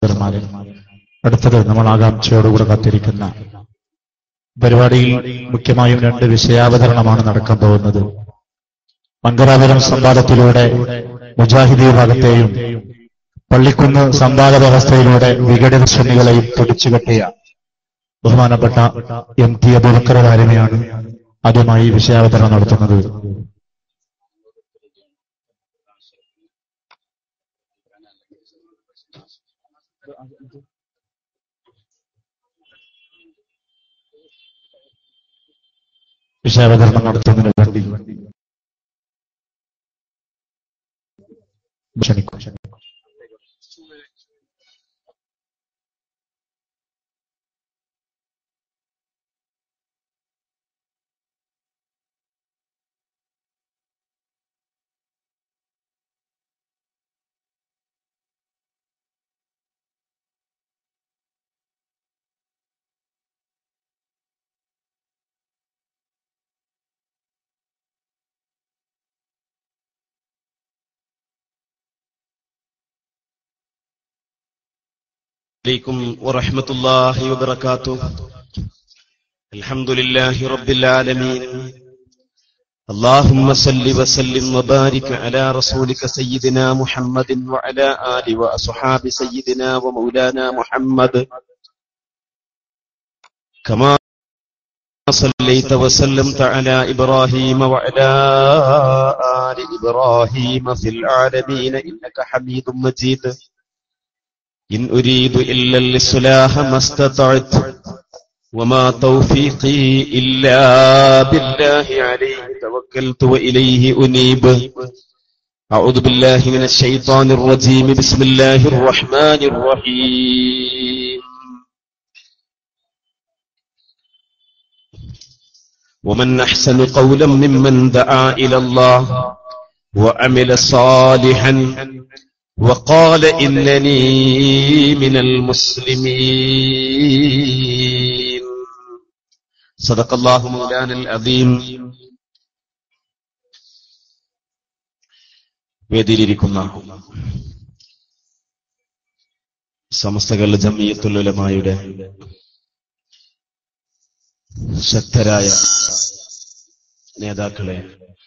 സഹോദരന്മാരെ അടുത്തത് നമ്മൾ ആകാംക്ഷയോടുകൂടെ കാത്തിരിക്കുന്ന പരിപാടിയിൽ മുഖ്യമായും രണ്ട് വിഷയാവതരണമാണ് നടക്കാൻ പോകുന്നത് മംഗലാപുരം സംവാദത്തിലൂടെ മുജാഹിദി വിഭാഗത്തെയും പള്ളിക്കുന്ന് സംവാദ വ്യവസ്ഥയിലൂടെ വിഘടിത ശ്രമികളെയും പിടിച്ചുകെട്ടിയ ബഹുമാനപ്പെട്ട എം ടി അബൂബക്കർ വാരിമയാണ് ആദ്യമായി വിഷയാവതരണം നടത്തുന്നത് വിഷയാവതരണം നടത്തുന്നതിന് വേണ്ടി ക്ഷണിക്കും عليكم ورحمة الله وبركاته الحمد لله رب العالمين اللهم صل وسلم وبارك على رسولك سيدنا محمد وعلى آله وأصحاب سيدنا ومولانا محمد كما صليت وسلمت على إبراهيم وعلى آل إبراهيم في العالمين إنك حميد مجيد إن أريد إلا الإصلاح ما استطعت وما توفيقي إلا بالله عليه توكلت وإليه أنيب أعوذ بالله من الشيطان الرجيم بسم الله الرحمن الرحيم ومن أحسن قولا ممن دعا إلى الله وعمل صالحا وقال إنني من المسلمين صدق الله مولانا العظيم വേദിയിലിരിക്കുന്ന സമസ്തകൾ ജമീയത്തുലമായുടെ ശക്തരായ നേതാക്കളെ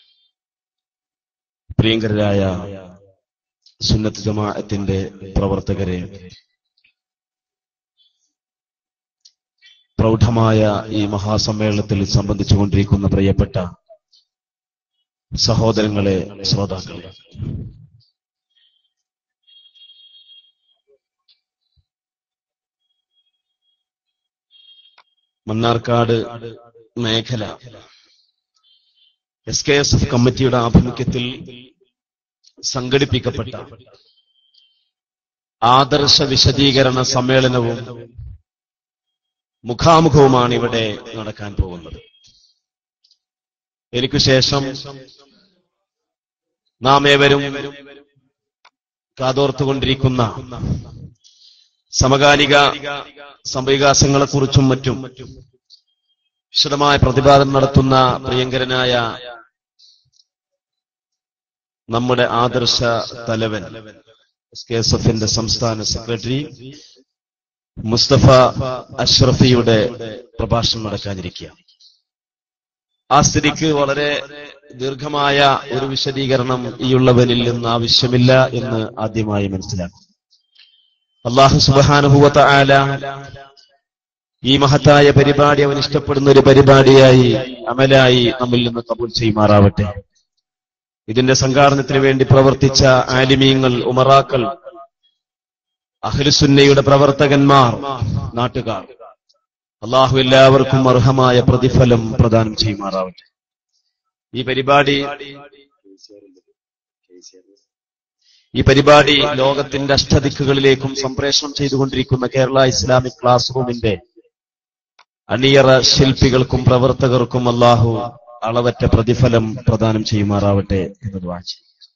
പ്രിയങ്കരായ സുന്നത്ത് ജമാഅത്തിന്റെ പ്രവർത്തകരെ പ്രൗഢമായ ഈ മഹാസമ്മേളനത്തിൽ സംബന്ധിച്ചുകൊണ്ടിരിക്കുന്ന പ്രിയപ്പെട്ട സഹോദരങ്ങളെ ശ്രോതാക്കളെ മണ്ണാർക്കാട് മേഖല എസ് കെ എസ് എഫ് കമ്മിറ്റിയുടെ ആഭിമുഖ്യത്തിൽ സംഘടിപ്പിക്കപ്പെട്ട ആദർശ വിശദീകരണ സമ്മേളനവും മുഖാമുഖവുമാണ് ഇവിടെ നടക്കാൻ പോകുന്നത് എനിക്ക് ശേഷം നാം ഏവരും കാതോർത്തുകൊണ്ടിരിക്കുന്ന സമകാലിക സംഭവികാസങ്ങളെക്കുറിച്ചും മറ്റും വിശദമായ പ്രതിപാദനം നടത്തുന്ന പ്രിയങ്കരനായ നമ്മുടെ ആദർശ തലവൻ എസ് കെ എസ് എഫിന്റെ സംസ്ഥാന സെക്രട്ടറി മുസ്തഫ അഷ്റഫിയുടെ പ്രഭാഷണം നടക്കാനിരിക്കുക ആ സ്ഥിതിക്ക് വളരെ ദീർഘമായ ഒരു വിശദീകരണം ഈ ഉള്ളവനിൽ നിന്ന് ആവശ്യമില്ല എന്ന് ആദ്യമായി മനസ്സിലാക്കും അള്ളാഹു സുബാനുഭൂവത്ത ആല ഈ മഹത്തായ പരിപാടി അവൻ ഇഷ്ടപ്പെടുന്ന ഒരു പരിപാടിയായി അമലായി നമ്മിൽ നിന്ന് കബൂൽ ചെയ്യുമാറാവട്ടെ ഇതിന്റെ സംഘാടനത്തിന് വേണ്ടി പ്രവർത്തിച്ച ആലിമീങ്ങൾ ഉമറാക്കൾ അഖിലുസുന്നയുടെ പ്രവർത്തകന്മാർ നാട്ടുകാർ അള്ളാഹു എല്ലാവർക്കും അർഹമായ പ്രതിഫലം പ്രദാനം ചെയ്യുമാറാവട്ടെ ഈ പരിപാടി ഈ പരിപാടി ലോകത്തിന്റെ അഷ്ടദിക്കുകളിലേക്കും സംപ്രേഷണം ചെയ്തുകൊണ്ടിരിക്കുന്ന കേരള ഇസ്ലാമിക് ക്ലാസ് റൂമിന്റെ അണിയറ ശില്പികൾക്കും പ്രവർത്തകർക്കും അള്ളാഹു അളവറ്റ പ്രതിഫലം പ്രദാനം ചെയ്യുമാറാവട്ടെ എന്ന് വാഴ്ച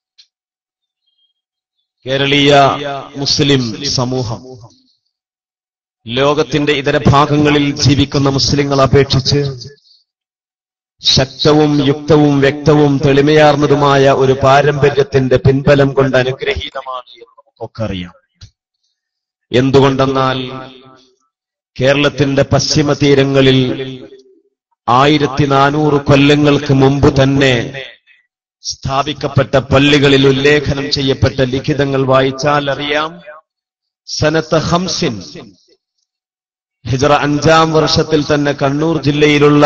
കേരളീയ മുസ്ലിം സമൂഹം ലോകത്തിന്റെ ഇതര ഭാഗങ്ങളിൽ ജീവിക്കുന്ന മുസ്ലിങ്ങളെ അപേക്ഷിച്ച് ശക്തവും യുക്തവും വ്യക്തവും തെളിമയാർന്നതുമായ ഒരു പാരമ്പര്യത്തിന്റെ പിൻബലം കൊണ്ട് അനുഗ്രഹീതമാണ് എന്ന് നമുക്കൊക്കെ അറിയാം എന്തുകൊണ്ടെന്നാൽ കേരളത്തിന്റെ പശ്ചിമ തീരങ്ങളിൽ ആയിരത്തി നാനൂറ് കൊല്ലങ്ങൾക്ക് മുമ്പ് തന്നെ സ്ഥാപിക്കപ്പെട്ട പള്ളികളിൽ ഉല്ലേഖനം ചെയ്യപ്പെട്ട ലിഖിതങ്ങൾ വായിച്ചാൽ അറിയാം സനത്ത് ഹംസിൻ ഹിജറ അഞ്ചാം വർഷത്തിൽ തന്നെ കണ്ണൂർ ജില്ലയിലുള്ള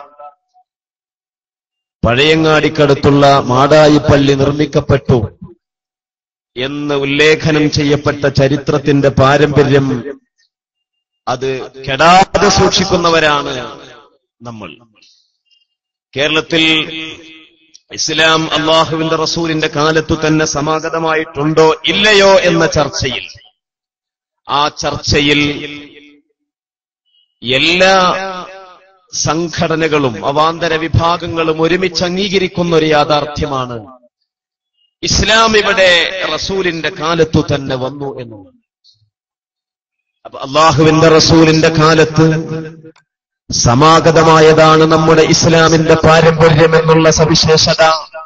പഴയങ്ങാടിക്കടുത്തുള്ള മാടായി പള്ളി നിർമ്മിക്കപ്പെട്ടു എന്ന് ഉല്ലേഖനം ചെയ്യപ്പെട്ട ചരിത്രത്തിന്റെ പാരമ്പര്യം അത് കെടാതെ സൂക്ഷിക്കുന്നവരാണ് നമ്മൾ കേരളത്തിൽ ഇസ്ലാം അള്ളാഹുവിന്റെ റസൂലിന്റെ കാലത്തു തന്നെ സമാഗതമായിട്ടുണ്ടോ ഇല്ലയോ എന്ന ചർച്ചയിൽ ആ ചർച്ചയിൽ എല്ലാ സംഘടനകളും അവാന്തര വിഭാഗങ്ങളും ഒരുമിച്ച് അംഗീകരിക്കുന്ന ഒരു യാഥാർത്ഥ്യമാണ് ഇസ്ലാം ഇവിടെ റസൂലിന്റെ കാലത്തു തന്നെ വന്നു എന്നുള്ളത് അപ്പൊ അള്ളാഹുവിന്റെ റസൂലിന്റെ കാലത്ത് സമാഗതമായതാണ് നമ്മുടെ ഇസ്ലാമിന്റെ പാരമ്പര്യം എന്നുള്ള സവിശേഷത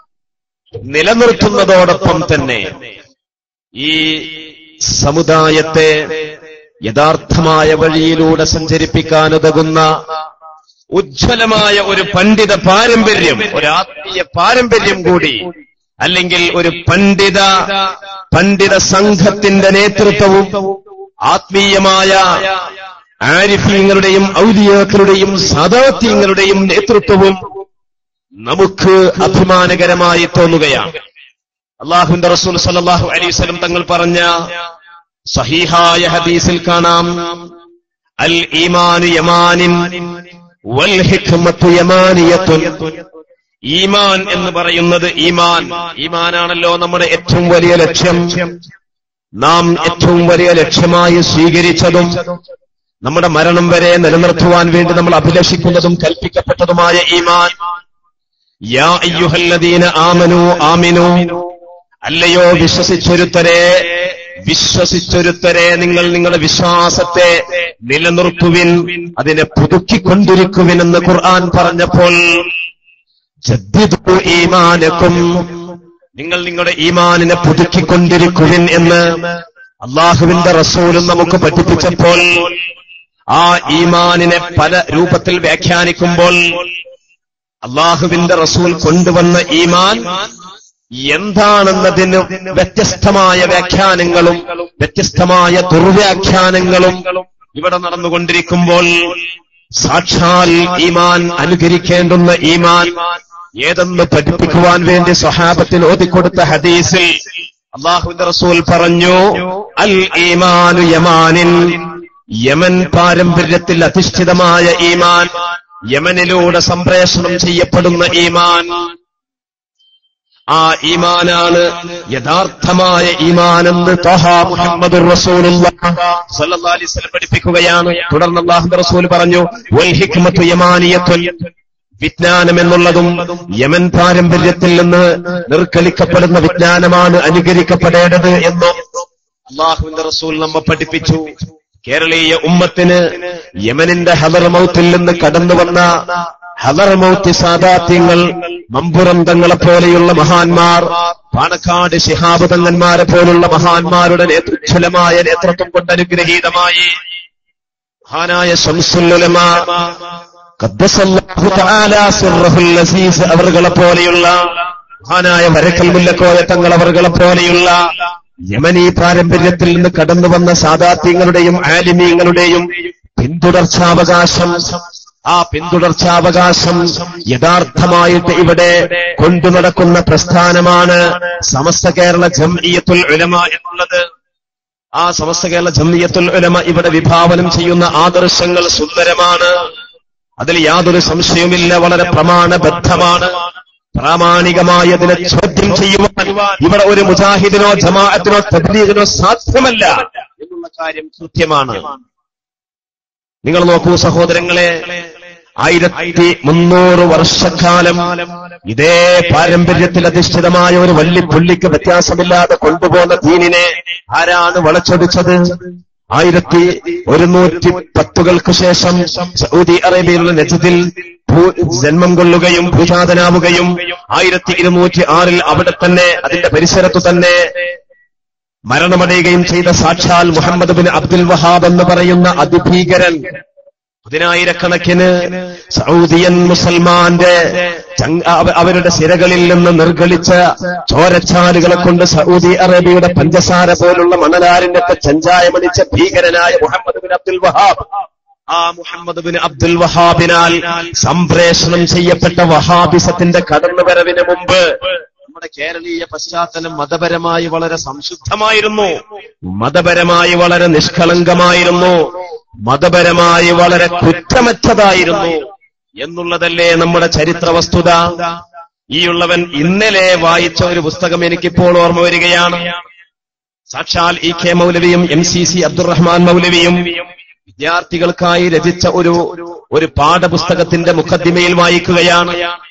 നിലനിർത്തുന്നതോടൊപ്പം തന്നെ ഈ സമുദായത്തെ യഥാർത്ഥമായ വഴിയിലൂടെ സഞ്ചരിപ്പിക്കാനുതകുന്ന ഉജ്ജ്വലമായ ഒരു പണ്ഡിത പാരമ്പര്യം ഒരു ആത്മീയ പാരമ്പര്യം കൂടി അല്ലെങ്കിൽ ഒരു പണ്ഡിത പണ്ഡിത സംഘത്തിന്റെ നേതൃത്വവും ആത്മീയമായ ആരിഫീങ്ങളുടെയും ഔലിയാക്കളുടെയും സദാത്യങ്ങളുടെയും നേതൃത്വവും നമുക്ക് അഭിമാനകരമായി തോന്നുകയാണ് അള്ളാഹുന്റെ റസൂൽ സല്ലാഹു അലൈവലം തങ്ങൾ പറഞ്ഞ സഹീഹായ ഹദീസിൽ കാണാം അൽ ഈമാനു യമാനിൻ വൽ ഹിക്മത്തു യമാനിയത്തുൻ ഈമാൻ എന്ന് പറയുന്നത് ഈമാൻ ഈമാനാണല്ലോ നമ്മുടെ ഏറ്റവും വലിയ ലക്ഷ്യം നാം ഏറ്റവും വലിയ ലക്ഷ്യമായി സ്വീകരിച്ചതും നമ്മുടെ മരണം വരെ നിലനിർത്തുവാൻ വേണ്ടി നമ്മൾ അഭിലഷിക്കുന്നതും കൽപ്പിക്കപ്പെട്ടതുമായ ഈമാൻ യാ അയ്യുഹല്ലദീന ആമനു ആമിനു അല്ലയോ വിശ്വസിച്ചൊരുത്തരെ വിശ്വസിച്ചൊരുത്തരെ നിങ്ങൾ നിങ്ങളുടെ വിശ്വാസത്തെ നിലനിർത്തുവിൻ അതിനെ പുതുക്കിക്കൊണ്ടിരിക്കുവിൻ എന്ന് ഖുർആൻ പറഞ്ഞപ്പോൾ ജദ്ദിദു ഈമാനക്കും നിങ്ങൾ നിങ്ങളുടെ ഈമാനിനെ പുതുക്കിക്കൊണ്ടിരിക്കുവിൻ എന്ന് അള്ളാഹുവിന്റെ റസൂലും നമുക്ക് പഠിപ്പിച്ചപ്പോൾ ആ ഈമാനിനെ പല രൂപത്തിൽ വ്യാഖ്യാനിക്കുമ്പോൾ അള്ളാഹുവിന്റെ റസൂൽ കൊണ്ടുവന്ന ഈമാൻ എന്താണെന്നതിന് വ്യത്യസ്തമായ വ്യാഖ്യാനങ്ങളും വ്യത്യസ്തമായ ദുർവ്യാഖ്യാനങ്ങളും ഇവിടെ നടന്നുകൊണ്ടിരിക്കുമ്പോൾ സാക്ഷാൽ ഈമാൻ അനുകരിക്കേണ്ടുന്ന ഈമാൻ ഏതെന്ന് പഠിപ്പിക്കുവാൻ വേണ്ടി സ്വഹാബത്തിൽ ഓതിക്കൊടുത്ത ഹദീസിൽ അള്ളാഹുവിന്റെ റസൂൽ പറഞ്ഞു അൽ ഈമാനു യമാനിൻ യമൻ പാരമ്പര്യത്തിൽ അധിഷ്ഠിതമായ ഈമാൻ യമനിലൂടെ സംപ്രേഷണം ചെയ്യപ്പെടുന്ന ഈമാൻ ആ ഈമാനാണ് യഥാർത്ഥമായ ഈമാനെന്ന് ത്വഹ മുഹമ്മദ് റസൂലുള്ളാഹി പഠിപ്പിക്കുകയാണ് തുടർന്ന് അള്ളാഹുന്റെ റസൂൽ പറഞ്ഞു വൽ ഹിക്മത്തു യമാനിയത്തുൻ വിജ്ഞാനം എന്നുള്ളതും യമൻ പാരമ്പര്യത്തിൽ നിന്ന് നിർക്കളിക്കപ്പെടുന്ന വിജ്ഞാനമാണ് അനുകരിക്കപ്പെടേണ്ടത് എന്നും അള്ളാഹുവിന്റെ റസൂൽ നമ്മെ പഠിപ്പിച്ചു കേരളീയ ഉമ്മത്തിന് യമനിന്റെ ഹലർമൗത്തിൽ നിന്ന് കടന്നു വന്ന ഹലർമൗത്തി സാദാത്യങ്ങൾ മമ്പുറം തങ്ങളെ പോലെയുള്ള മഹാന്മാർ പാണക്കാട് ശിഹാബ് തങ്ങന്മാരെ പോലുള്ള മഹാന്മാരുടെ നേതൃച്ഛലമായ നേതൃത്വം കൊണ്ട് അനുഗ്രഹീതമായി മഹാനായ ശംസുല്ലുലമ അവർകളെ പോലെയുള്ള മഹാനായ വരക്കൽ മുല്ലക്കോയ തങ്ങൾ അവർകളെ പോലെയുള്ള യമനീ പാരമ്പര്യത്തിൽ നിന്ന് കടന്നു വന്ന സാദാത്യങ്ങളുടെയും ആലിമീങ്ങളുടെയും പിന്തുടർച്ചാവകാശം ആ പിന്തുടർച്ചാവകാശം യഥാർത്ഥമായിട്ട് ഇവിടെ കൊണ്ടു നടക്കുന്ന പ്രസ്ഥാനമാണ് സമസ്ത കേരള ജംഇയത്തുൽ ഉലമ എന്നുള്ളത് ആ സമസ്ത കേരള ജംഇയത്തുൽ ഉലമ ഇവിടെ വിഭാവനം ചെയ്യുന്ന ആദർശങ്ങൾ സുന്ദരമാണ് അതിൽ യാതൊരു സംശയവുമില്ല വളരെ പ്രമാണബദ്ധമാണ് പ്രാമാണികമായി അതിനെ ചോദ്യം ചെയ്യുവാൻ ഇവിടെ ഒരു മുജാഹിദിനോ ജമാഅത്തിനോ തബ്ലീഗിനോ സാധ്യമല്ല എന്നുള്ള കാര്യം കൃത്യമാണ് നിങ്ങൾ നോക്കൂ സഹോദരങ്ങളെ ആയിരത്തി മുന്നൂറ് വർഷക്കാലം ഇതേ പാരമ്പര്യത്തിൽ അധിഷ്ഠിതമായ ഒരു വള്ളിപ്പുള്ളിക്ക് വ്യത്യാസമില്ലാതെ കൊണ്ടുപോകുന്ന ദീനിനെ ആരാണ് വളച്ചൊടിച്ചത് ആയിരത്തി ഒരുന്നൂറ്റി പത്തുകൾക്ക് ശേഷം സൗദി അറേബ്യയിലുള്ള നജദിൽ ജന്മം കൊള്ളുകയും ഭൂജാതനാവുകയും ആയിരത്തി ഇരുന്നൂറ്റി ആറിൽ അവിടെ തന്നെ അതിന്റെ പരിസരത്തു തന്നെ മരണമടയുകയും ചെയ്ത സാക്ഷാൽ മുഹമ്മദ് ബിൻ അബ്ദുൽ വഹാബ് എന്ന് പറയുന്ന അതിഭീകരൻ പതിനായിരക്കണക്കിന് സൗദിയൻ മുസൽമാന്റെ ചങ് അവ- അവരുടെ സിരകളിൽ നിന്ന് നിർഗളിച്ച ചോരച്ചാലുകളെ കൊണ്ട് സൗദി അറേബ്യയുടെ പഞ്ചസാര പോലുള്ള മണലാരിന്റെ ചഞ്ചായമണിച്ച ഭീകരനായ മുഹമ്മദ് ബിൻ അബ്ദുൽ വഹാബ് ആ മുഹമ്മദ് ബിൻ അബ്ദുൽ വഹാബിനാൽ സംപ്രേഷണം ചെയ്യപ്പെട്ട വഹാബിസത്തിന്റെ കടന്നുവരവിന് മുമ്പ് നമ്മുടെ കേരളീയ പശ്ചാത്തലം മതപരമായി വളരെ സംശുദ്ധമായിരുന്നു മതപരമായി വളരെ നിഷ്കളങ്കമായിരുന്നു മതപരമായി വളരെ കുറ്റമറ്റതായിരുന്നു എന്നുള്ളതല്ലേ നമ്മുടെ ചരിത്ര വസ്തുത ഈയുള്ളവൻ ഇന്നലെ വായിച്ച ഒരു പുസ്തകം എനിക്കിപ്പോൾ ഓർമ്മ വരികയാണ് സാക്ഷാൽ ഇ കെ മൗലവിയും എം സി സി അബ്ദുറഹ്മാൻ മൗലവിയും വിദ്യാർത്ഥികൾക്കായി രചിച്ച ഒരു ഒരു പാഠപുസ്തകത്തിന്റെ മുഖദ്ദിമയിൽ വായിക്കുകയാണ്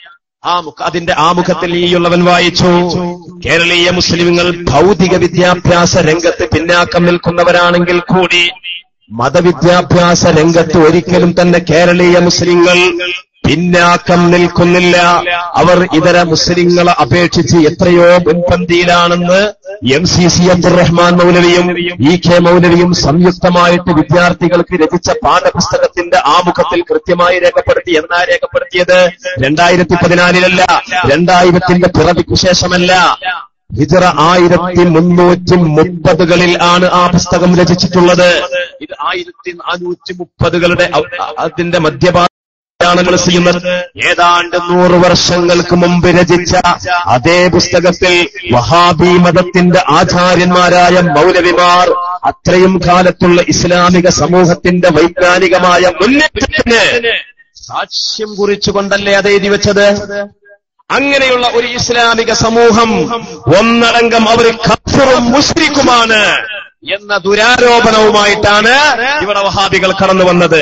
ആ മുഖ അതിന്റെ ആമുഖത്തിൽ ഈയുള്ളവൻ വായിച്ചു കേരളീയ മുസ്ലിമുകൾ ഭൗതിക വിദ്യാഭ്യാസ രംഗത്ത് പിന്നാക്കം നിൽക്കുന്നവരാണെങ്കിൽ കൂടി മതവിദ്യാഭ്യാസ രംഗത്ത് ഒരിക്കലും തന്നെ കേരളീയ മുസ്ലിങ്ങൾ പിന്നാക്കം നിൽക്കുന്നില്ല അവർ ഇതര മുസ്ലിങ്ങളെ അപേക്ഷിച്ച് എത്രയോ മുൻപന്തിയിലാണെന്ന് എം സി സി അബ്ദുറഹ്മാൻ മൗലവിയും ഇ കെ മൗലവിയും സംയുക്തമായിട്ട് വിദ്യാർത്ഥികൾക്ക് രചിച്ച പാഠപുസ്തകത്തിന്റെ ആമുഖത്തിൽ കൃത്യമായി രേഖപ്പെടുത്തി എന്നാ രേഖപ്പെടുത്തിയത് രണ്ടായിരത്തി പതിനാലിലല്ല രണ്ടായിരത്തിന്റെ പിറവിക്ക് ശേഷമല്ല ഹിജറ ആയിരത്തി മുന്നൂറ്റി മുപ്പതുകളിൽ ആണ് ആ പുസ്തകം രചിച്ചിട്ടുള്ളത് ഇത് ആയിരത്തി നാനൂറ്റി മുപ്പതുകളുടെ അതിന്റെ മധ്യഭാഗം ാണ് ചെയ്യുന്നത് ഏതാണ്ട് നൂറ് വർഷങ്ങൾക്ക് മുമ്പ് രചിച്ച അതേ പുസ്തകത്തിൽ വഹാബി മതത്തിന്റെ ആചാര്യന്മാരായ മൗലവിമാർ അത്രയും കാലത്തുള്ള ഇസ്ലാമിക സമൂഹത്തിന്റെ വൈജ്ഞാനികമായ മുന്നേറ്റത്തിന് സാക്ഷ്യം കുറിച്ചുകൊണ്ടല്ലേ അത് എഴുതി വെച്ചത് അങ്ങനെയുള്ള ഒരു ഇസ്ലാമിക സമൂഹം ഒന്നടങ്കം അവർ ഖഫറും മുസ്ലിക്കുമാണ് എന്ന ദുരാരോപണവുമായിട്ടാണ് ഇവിടെ വഹാബികൾ കടന്നു വന്നത്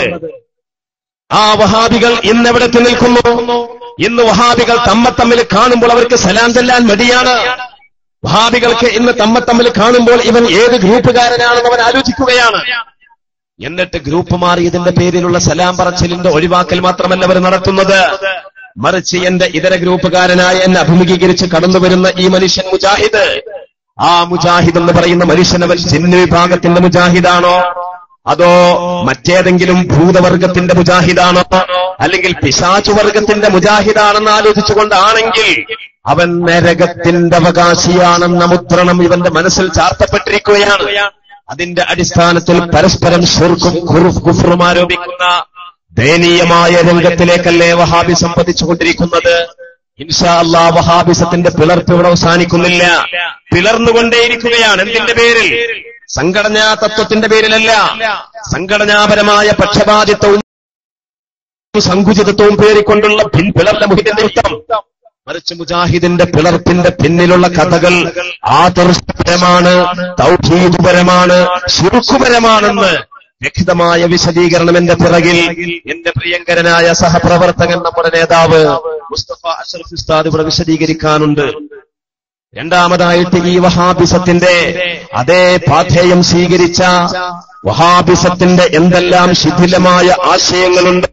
ആ വഹാബികൾ ഇന്ന് എവിടത്തിൽ നിൽക്കുന്നു ഇന്ന് വഹാബികൾ തമ്മ തമ്മിൽ കാണുമ്പോൾ അവർക്ക് സലാം ചെല്ലാൻ മടിയാണ് വഹാബികൾക്ക് ഇന്ന് തമ്മ തമ്മിൽ കാണുമ്പോൾ ഇവൻ ഏത് ഗ്രൂപ്പുകാരനാണെന്ന് അവൻ ആലോചിക്കുകയാണ് എന്നിട്ട് ഗ്രൂപ്പ് മാറി ഇതിന്റെ പേരിലുള്ള സലാം പറച്ചിലിന്റെ ഒഴിവാക്കൽ മാത്രമല്ല അവർ നടത്തുന്നത് മറിച്ച് എന്റെ ഇതര ഗ്രൂപ്പുകാരനായ എന്നെ അഭിമുഖീകരിച്ച് കടന്നു വരുന്ന ഈ മനുഷ്യൻ മുജാഹിദ് ആ മുജാഹിദ് എന്ന് പറയുന്ന മനുഷ്യനവൻ ചിന്ന വിഭാഗത്തിന്റെ മുജാഹിദാണോ അതോ മറ്റേതെങ്കിലും ഭൂതവർഗത്തിന്റെ മുജാഹിദാണോ അല്ലെങ്കിൽ പിശാചു വർഗത്തിന്റെ മുജാഹിദാണെന്ന് ആലോചിച്ചുകൊണ്ടാണെങ്കിൽ അവൻ നരകത്തിന്റെ അവകാശിയാണെന്ന മുദ്രണം ഇവന്റെ മനസ്സിൽ ചാർത്തപ്പെട്ടിരിക്കുകയാണ് അതിന്റെ അടിസ്ഥാനത്തിൽ പരസ്പരം ഷുർക്കും കുഫറും ആരോപിക്കുന്ന ദയനീയമായ രംഗത്തിലേക്കല്ലേ വഹാബി സംവദിച്ചുകൊണ്ടിരിക്കുന്നത് ഇൻഷാ അള്ളാ വഹാബിസത്തിന്റെ പിളർപ്പ് ഇവിടെ അവസാനിക്കുന്നില്ല പിളർന്നുകൊണ്ടേയിരിക്കുകയാണ് എന്തിന്റെ പേരിൽ സംഘടനാ തത്വത്തിന്റെ പേരിലല്ല സംഘടനാപരമായ പക്ഷപാതിത്വവും സങ്കുചിതത്വവും പേറിക്കൊണ്ടുള്ള പിൻ പിളർന്ന മുഹിന്റെ യുദ്ധം മറിച്ച് മുജാഹിദിന്റെ പിളർപ്പിന്റെ പിന്നിലുള്ള കഥകൾ ആദർശപരമാണ് തൗഹീദുപരമാണ് ശുരുക്കുപരമാണെന്ന് വ്യക്തമായ വിശദീകരണം എന്റെ പിറകിൽ എന്റെ പ്രിയങ്കരനായ സഹപ്രവർത്തകൻ നമ്മുടെ നേതാവ് മുസ്തഫ അഷറഫ് ഉസ്താദ് ഇവിടെ വിശദീകരിക്കാനുണ്ട് രണ്ടാമതായിട്ട് ഈ വഹാബിസത്തിന്റെ അതേ പാഥേയം സ്വീകരിച്ച വഹാബിസത്തിന്റെ എന്തെല്ലാം ശിഥിലമായ ആശയങ്ങളുണ്ട്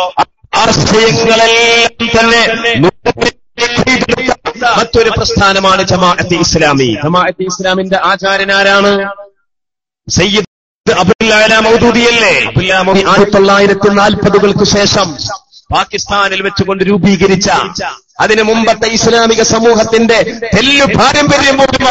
ആശയങ്ങളെല്ലാം തന്നെ മറ്റൊരു പ്രസ്ഥാനമാണ് ജമാഅത്ത് ഇസ്ലാമി ജമാഅത്ത് ഇസ്ലാമിന്റെ ആചാര്യനാരാണ് സയ്യിദ് അബുല്ല മൗദൂദിയല്ലേ അബുല്ല മൗദൂദി ആയിരത്തി തൊള്ളായിരത്തി നാൽപ്പതുകൾക്ക് ശേഷം പാകിസ്ഥാനിൽ വെച്ചുകൊണ്ട് രൂപീകരിച്ച അതിനു മുമ്പത്തെ ഇസ്ലാമിക സമൂഹത്തിന്റെ തെല്ലു പാരമ്പര്യം പോലും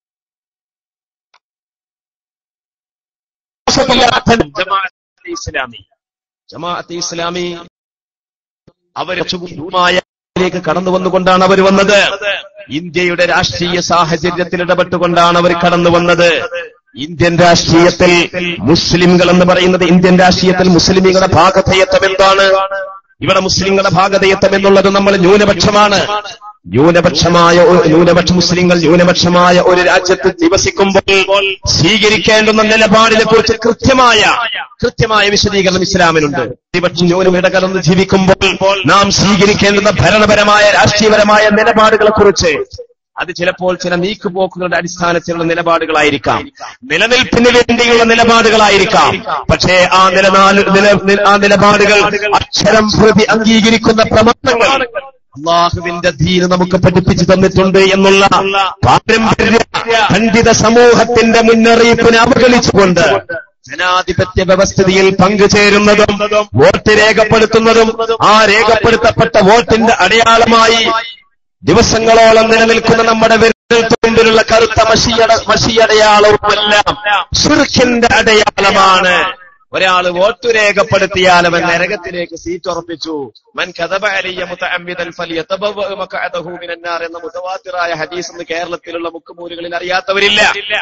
ജമാഅത്തെ ഇസ്ലാമി ജമാഅത്തെ ഇസ്ലാമി അവർ ലേക്ക് കടന്നു വന്നുകൊണ്ടാണ് അവർ വന്നത് ഇന്ത്യയുടെ രാഷ്ട്രീയ സാഹചര്യത്തിൽ ഇടപെട്ടുകൊണ്ടാണ് അവർ കടന്നു വന്നത് ഇന്ത്യൻ രാഷ്ട്രീയത്തിൽ മുസ്ലിംകൾ എന്ന് പറയുന്നത് ഇന്ത്യൻ രാഷ്ട്രീയത്തിൽ മുസ്ലിമുകളുടെ ഭാഗധേയത്വം എന്താണ് ഇവിടെ മുസ്ലിങ്ങളുടെ ഭാഗധേയത്വം എന്നുള്ളത് നമ്മൾ ന്യൂനപക്ഷമാണ് ന്യൂനപക്ഷമായ ഒരു ന്യൂനപക്ഷ മുസ്ലിങ്ങൾ ന്യൂനപക്ഷമായ ഒരു രാജ്യത്ത് നിവസിക്കുമ്പോൾ സ്വീകരിക്കേണ്ടുന്ന നിലപാടിനെ കുറിച്ച് കൃത്യമായ കൃത്യമായ വിശദീകരണം ഇസ്ലാമിനുണ്ട് പ്രതിപക്ഷം ന്യൂനം ഇടകലർന്ന് ജീവിക്കുമ്പോൾ നാം സ്വീകരിക്കേണ്ടുന്ന ഭരണപരമായ രാഷ്ട്രീയപരമായ നിലപാടുകളെ കുറിച്ച് അത് ചിലപ്പോൾ ചില നീക്കുപോക്കുകളുടെ അടിസ്ഥാനത്തിലുള്ള നിലപാടുകളായിരിക്കാം നിലനിൽപ്പിന് വേണ്ടിയുള്ള നിലപാടുകളായിരിക്കാം പക്ഷേ ആ നിലനാല് നില ആ നിലപാടുകൾ അക്ഷരം പ്രതി അംഗീകരിക്കുന്ന പ്രമാണങ്ങൾ അള്ളാഹുവിന്റെ ദീന് നമുക്ക് പഠിപ്പിച്ചു തന്നിട്ടുണ്ട് എന്നുള്ള പാരമ്പര്യ ഖണ്ഡിത സമൂഹത്തിന്റെ മുന്നറിയിപ്പിനെ അവഗണിച്ചുകൊണ്ട് ജനാധിപത്യ വ്യവസ്ഥിതിയിൽ പങ്കുചേരുന്നതും വോട്ട് രേഖപ്പെടുത്തുന്നതും ആ രേഖപ്പെടുത്തപ്പെട്ട വോട്ടിന്റെ അടയാളമായി ദിവസങ്ങളോളം നിലനിൽക്കുന്ന നമ്മുടെ വിരൽത്തുമ്പിലുള്ള കറുത്ത മഷിയട മഷിയടയാളവുമെല്ലാം ഷിർഖിന്റെ അടയാളമാണ് ഒരാൾ വോട്ട് രേഖപ്പെടുത്തിയാൽ അവൻ നരകത്തിലേക്ക് സീറ്റ് ഉറപ്പിച്ചു മൻ കഥബ അലിയ മുതഅമ്മിദൻ ഫലിയതബവ്വ മഖഅദഹു മിനന്നാർ എന്ന മുതവാത്തിറായ ഹദീസ് എന്ന് കേരളത്തിലുള്ള മുക്കുമൂലുകളിൽ അറിയാത്തവരില്ല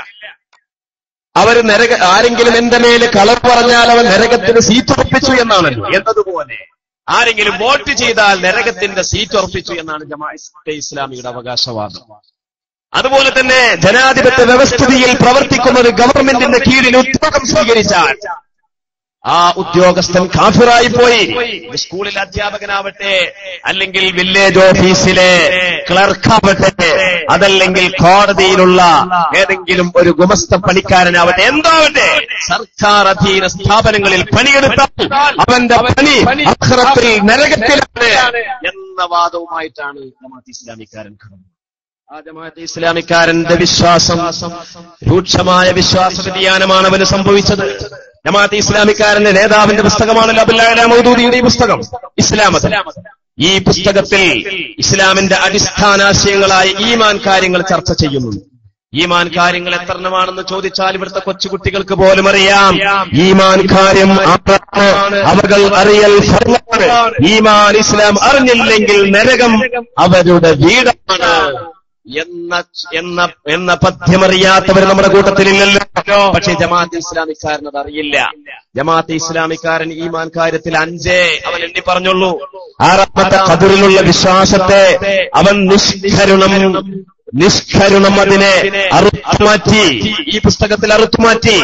അവർ നരക ആരെങ്കിലും എന്റെ മേല് കളവ് പറഞ്ഞാൽ അവൻ നരകത്തിന് സീറ്റ് ഉറപ്പിച്ചു എന്നാണല്ലോ എന്നതുപോലെ ആരെങ്കിലും വോട്ട് ചെയ്താൽ നരകത്തിന്റെ സീറ്റ് ഉറപ്പിച്ചു എന്നാണ് ജമാഅത്തെ ഇസ്ലാമിയുടെ അവകാശവാദം അതുപോലെ തന്നെ ജനാധിപത്യ വ്യവസ്ഥിതിയിൽ പ്രവർത്തിക്കുന്ന ഒരു ഗവൺമെന്റിന്റെ കീഴിൽ ഉദ്യോഗം സ്വീകരിച്ചാൽ ആ ഉദ്യോഗസ്ഥൻ കാഫിറായി പോയി സ്കൂളിൽ അധ്യാപകനാവട്ടെ അല്ലെങ്കിൽ വില്ലേജ് ഓഫീസിലെ ക്ലർക്കാവട്ടെ അതല്ലെങ്കിൽ കോടതിയിലുള്ള ഏതെങ്കിലും ഒരു ഗുമസ്ത പണിക്കാരനാവട്ടെ എന്താവട്ടെ സർക്കാർ അധീന സ്ഥാപനങ്ങളിൽ പണിയെടുത്താൽ അവന്റെ പണി അക്ഷരത്തിൽ നരകത്തിലാണ് എന്ന വാദവുമായിട്ടാണ് ജമാഅത്ത് ഇസ്ലാമിക്കാരൻ കടന്നത് ആ ജമാഅത്ത് ഇസ്ലാമിക്കാരന്റെ വിശ്വാസം രൂക്ഷമായ വിശ്വാസ വ്യതിയാനമാണ് അവന് സംഭവിച്ചത് ജമാഅത്ത് ഇസ്ലാമിക്കാരന്റെ നേതാവിന്റെ പുസ്തകമാണല്ലോ അബുല്ലാ മൗദൂദിയുടെ ഈ പുസ്തകം ഇസ്ലാമത് ഈ പുസ്തകത്തിൽ ഇസ്ലാമിന്റെ അടിസ്ഥാനാശയങ്ങളായ ഈമാൻ കാര്യങ്ങൾ ചർച്ച ചെയ്യുന്നു ഈമാൻ കാര്യങ്ങൾ എത്രണ്ണമാണെന്ന് ചോദിച്ചാൽ ഇവിടുത്തെ കൊച്ചുകുട്ടികൾക്ക് പോലും അറിയാം ഈമാൻ കാര്യം ആണ് അവകൾ അറിയൽ ഫർളാണ്. ഈമാൻ ഇസ്ലാം അറിഞ്ഞില്ലെങ്കിൽ നരകം അവരുടെ വീടാണ് എന്ന എന്ന എന്ന പദ്യമറിയാത്തവർ നമ്മുടെ കൂട്ടത്തിലില്ലല്ലോ പക്ഷേ ജമാഅത്ത് ഇസ്ലാമിക്കാരൻ അത് അറിയില്ല ജമാഅത്ത് ഇസ്ലാമിക്കാരൻ ഈമാൻ കാര്യത്തിൽ അഞ്ചേ അവൻ എണ്ണി പറഞ്ഞുള്ളൂ ആറാമത്തെ കതിറിലുള്ള വിശ്വാസത്തെ അവൻ നിഷ്കരുണം നിഷ്കരുണം അതിനെ അറുത്തുമാറ്റി ഈ പുസ്തകത്തിൽ അറുത്തുമാറ്റി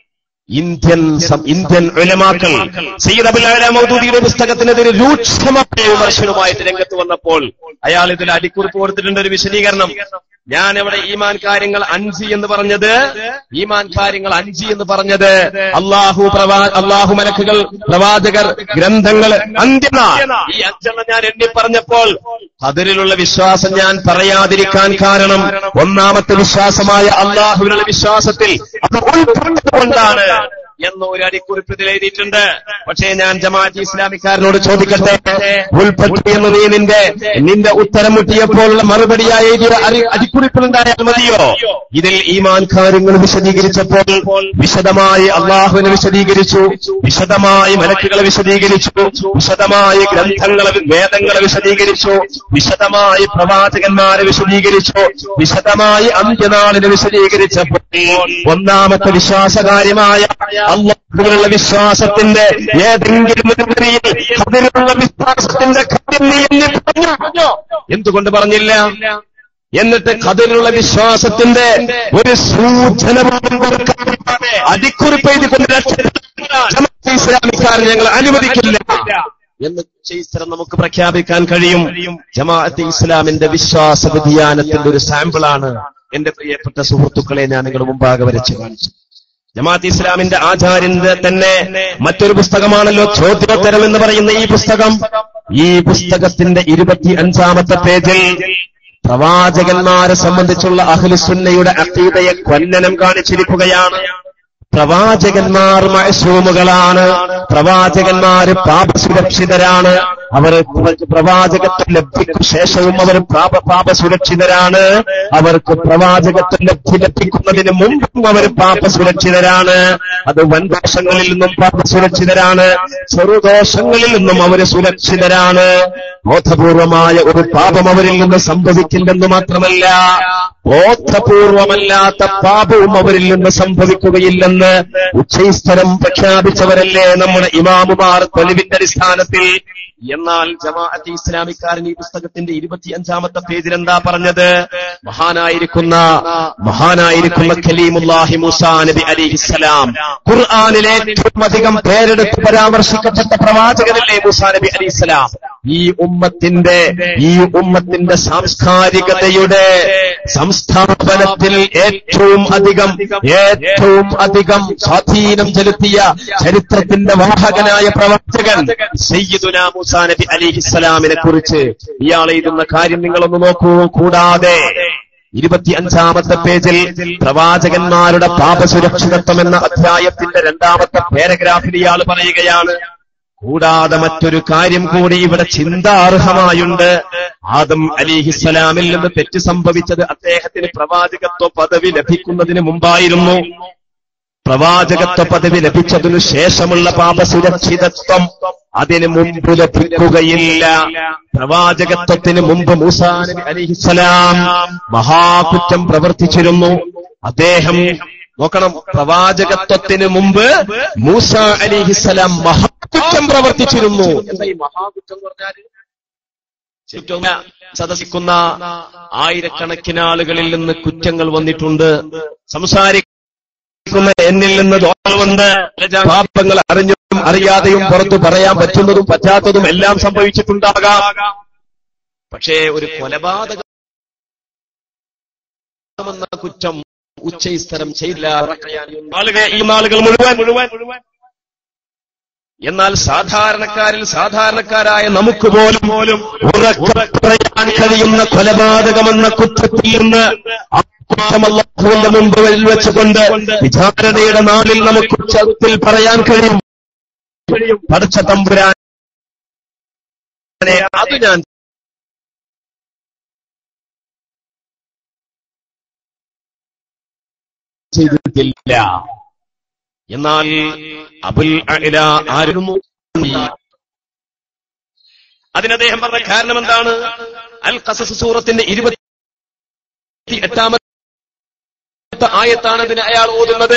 ഇന്ത്യൻ സം- ഇന്ത്യൻ ഉലമാക്കൾ സയ്യിദ് അബുൽ അല മൗദൂദിയുടെ പുസ്തകത്തിനെതിരെ രൂക്ഷമായ വിമർശനവുമായിട്ട് രംഗത്ത് വന്നപ്പോൾ അയാൾ ഇതിൽ അടിക്കുറിപ്പ് കൊടുത്തിട്ടുണ്ട് ഒരു വിശദീകരണം ഞാൻ ഇവിടെ ഈമാൻ കാര്യങ്ങൾ അഞ്ച് എന്ന് പറഞ്ഞത് ഈമാൻ കാര്യങ്ങൾ അഞ്ച് എന്ന് പറഞ്ഞത് അള്ളാഹു പ്രവാ അള്ളാഹു മലക്കുകൾ പ്രവാചകർ ഗ്രന്ഥങ്ങൾ അന്ത്യനാൾ ഈ അഞ്ചെണ്ണം ഞാൻ എണ്ണി പറഞ്ഞപ്പോൾ അതിലുള്ള വിശ്വാസം ഞാൻ പറയാതിരിക്കാൻ കാരണം ഒന്നാമത്തെ വിശ്വാസമായ അള്ളാഹുവിനുള്ള വിശ്വാസത്തിൽ അത് ഉൾക്കൊണ്ടുകൊണ്ടാണ് എന്ന് ഒരു അടിക്കുറിപ്പ് ഇതിൽ എഴുതിയിട്ടുണ്ട് പക്ഷേ ഞാൻ ജമാഅത്ത് ഇസ്ലാമിക്കാരനോട് ചോദിക്കട്ടെ ഉൾപ്പെട്ടു എന്ന് നീ നിന്റെ നിന്റെ ഉത്തരം മുട്ടിയപ്പോഴുള്ള മറുപടിയായി എഴുതിയ അരി- അടിക്കുറിപ്പിലുണ്ടായാൽ മതിയോ ഇതിൽ ഈമാൻ കാര്യങ്ങൾ വിശദീകരിച്ചപ്പോൾ വിശദമായി അള്ളാഹുവിനെ വിശദീകരിച്ചു വിശദമായി മലക്കുകളെ വിശദീകരിച്ചു വിശദമായി ഗ്രന്ഥങ്ങളെ വേദങ്ങളെ വിശദീകരിച്ചു വിശദമായി പ്രവാചകന്മാരെ വിശദീകരിച്ചു വിശദമായി അന്ത്യനാളിനെ വിശദീകരിച്ചപ്പോൾ ഒന്നാമത്തെ വിശ്വാസകാര്യമായ അള്ളാഹുവിനുള്ള വിശ്വാസത്തിന്റെ ഏതെങ്കിലും ഒരു വരിയിൽ അതിലുള്ള വിശ്വാസത്തിന്റെ കാര്യം നീ എന്നെ പറഞ്ഞു എന്തുകൊണ്ട് പറഞ്ഞില്ല എന്നിട്ട് കതിലുള്ള വിശ്വാസത്തിന്റെ ഒരു സൂചന പോലും കൊടുക്കാതെ അടിക്കുറിപ്പ് എഴുതിക്കൊണ്ട് രക്ഷപ്പെടാൻ ഇസ്ലാമിക്കാരൻ ഞങ്ങൾ അനുവദിക്കില്ല എന്ന് ചരിത്രം നമുക്ക് പ്രഖ്യാപിക്കാൻ കഴിയും ജമാഅത്ത് ഇസ്ലാമിന്റെ വിശ്വാസ വ്യതിയാനത്തിന്റെ ഒരു സാമ്പിളാണ് എന്റെ പ്രിയപ്പെട്ട സുഹൃത്തുക്കളെ ഞാൻ നിങ്ങളുടെ മുമ്പാകെ വരച്ചു കാണിച്ചു ജമാഅത്ത് ഇസ്ലാമിന്റെ ആചാര്യന്റെ തന്നെ മറ്റൊരു പുസ്തകമാണല്ലോ ചോദ്യോത്തരം എന്ന് പറയുന്ന ഈ പുസ്തകം ഈ പുസ്തകത്തിന്റെ ഇരുപത്തി അഞ്ചാമത്തെ പേജിൽ പ്രവാചകന്മാരെ സംബന്ധിച്ചുള്ള അഖിലുസുന്നയുടെ അക്കീതയെ കൊല്ലനം കാണിച്ചിരിക്കുകയാണ് പ്രവാചകന്മാർ മഴസൂമുകളാണ് പ്രവാചകന്മാര് പാപസുരക്ഷിതരാണ് അവർ പ്രവാചകത്വ ലബ്ധിക്ക് ശേഷവും അവർ പാപ പാപസുരക്ഷിതരാണ് അവർക്ക് പ്രവാചകത്വ ലബ്ധി ലഭിക്കുന്നതിന് മുമ്പും അവർ പാപസുരക്ഷിതരാണ് അത് വൻദോഷങ്ങളിൽ നിന്നും പാപസുരക്ഷിതരാണ് ചെറുദോഷങ്ങളിൽ നിന്നും അവർ സുരക്ഷിതരാണ് ബോധപൂർവമായ ഒരു പാപം അവരിൽ നിന്ന് സംഭവിക്കില്ലെന്ന് മാത്രമല്ല ബോധപൂർവമല്ലാത്ത പാപവും അവരിൽ നിന്ന് സംഭവിക്കുകയില്ലെന്ന് ഉച്ചൈസ്തരം പ്രഖ്യാപിച്ചവരല്ലേ നമ്മുടെ ഇമാമുമാർ തെളിവിന്റെ അടിസ്ഥാനത്തിൽ എന്നാൽ ജമാഅത്ത് ഇസ്ലാമിക്കാരൻ ഈ പുസ്തകത്തിന്റെ ഇരുപത്തിയഞ്ചാമത്തെ പേജിൽ എന്താ പറഞ്ഞത് മഹാനായിരിക്കുന്ന മഹാനായിരിക്കുന്ന ഖലീമുല്ലാഹി മൂസാ നബി അലിഹിസ്സലാം ഖുർആാനിലെ ഏറ്റവും അധികം പേരെടുത്ത് പരാമർശിക്കപ്പെട്ട പ്രവാചകനല്ലേ മൂസാ നബി അലിസ്ലാം ഈ ഉമ്മത്തിന്റെ ഈ ഉമ്മത്തിന്റെ സാംസ്കാരികതയുടെ സംസ്ഥാപനത്തിൽ ഏറ്റവും അധികം ഏറ്റവും അധികം സ്വാധീനം ചെലുത്തിയ ചരിത്രത്തിന്റെ വാഹകനായ പ്രവർത്തകൻ സയ്യിദുന മൂസാ നബി അലിഹിസ്സലാമിനെ കുറിച്ച് ഇയാൾ എഴുതുന്ന കാര്യം നിങ്ങളൊന്ന് നോക്കൂ കൂടാതെ ഇരുപത്തിയഞ്ചാമത്തെ പേജിൽ പ്രവാചകന്മാരുടെ പാപസുരക്ഷിതത്വം എന്ന അധ്യായത്തിന്റെ രണ്ടാമത്തെ പാരഗ്രാഫിൽ ഇയാൾ പറയുകയാണ് കൂടാതെ മറ്റൊരു കാര്യം കൂടി ഇവിടെ ചിന്താർഹമായുണ്ട് ആദം അലിഹിസ്സലാമിൽ നിന്ന് തെറ്റ് സംഭവിച്ചത് അദ്ദേഹത്തിന് പ്രവാചകത്വ പദവി ലഭിക്കുന്നതിന് മുമ്പായിരുന്നു പ്രവാചകത്വ പദവി ലഭിച്ചതിനു ശേഷമുള്ള പാപസുരക്ഷിതത്വം അതിന് മുമ്പ് ലഭിക്കുകയില്ല പ്രവാചകത്വത്തിന് മുമ്പ് മൂസാ നബി അലിഹിസ്സലാം മഹാകുറ്റം പ്രവർത്തിച്ചിരുന്നു അദ്ദേഹം നോക്കണം പ്രവാചകത്വത്തിന് മുമ്പ് മൂസ അലിഹിസ്സലാം മഹാകുറ്റം പ്രവർത്തിച്ചിരുന്നു എന്താ ഈ മഹാകുറ്റം എന്ന് പറഞ്ഞാൽ ചുറ്റും സദസ്സിക്കുന്ന ആയിരക്കണക്കിന് ആളുകളിൽ നിന്ന് കുറ്റങ്ങൾ വന്നിട്ടുണ്ട് സംസാരിക്കുന്ന എന്നിൽ നിന്ന് ദോഷമുണ്ട് പാപങ്ങൾ അറിഞ്ഞും അറിയാതെയും പുറത്തു പറയാൻ പറ്റുന്നതും പറ്റാത്തതും എല്ലാം സംഭവിച്ചിട്ടുണ്ടാകാം പക്ഷേ ഒരു കൊലപാതകം എന്ന കുറ്റം ഉച്ചസ്ഥലം ചെയ്തില്ല ആളുകൾ ഈ നാളുകൾ മുഴുവൻ മുഴുവൻ എന്നാൽ സാധാരണക്കാരിൽ സാധാരണക്കാരായ നമുക്ക് പോലും പോലും ഉറക്കെ പറയാൻ കഴിയുന്ന കൊലപാതകമെന്ന കുറ്റത്തിൽ നിന്ന് ആ കുറ്റം അല്ലാഹുവിന്റെ മുമ്പിൽ വെച്ചുകൊണ്ട് വിചാരണയുടെ നാളിൽ നമുക്ക് ഉച്ചത്തിൽ പറയാൻ കഴിയും പഠിച്ച തമ്പുരാൻ അത് ഞാൻ ചെയ്തിട്ടില്ല എന്നാൽ അബുൽ അല ആയിരുന്നു അതിന് അദ്ദേഹം പറഞ്ഞ കാരണം എന്താണ് അൽ ഖസസ് സൂറത്തിന്റെ ഇരുപത്തി എട്ടാമത്തെ ആയത്താണ് അതിന് അയാൾ ഓതുന്നത്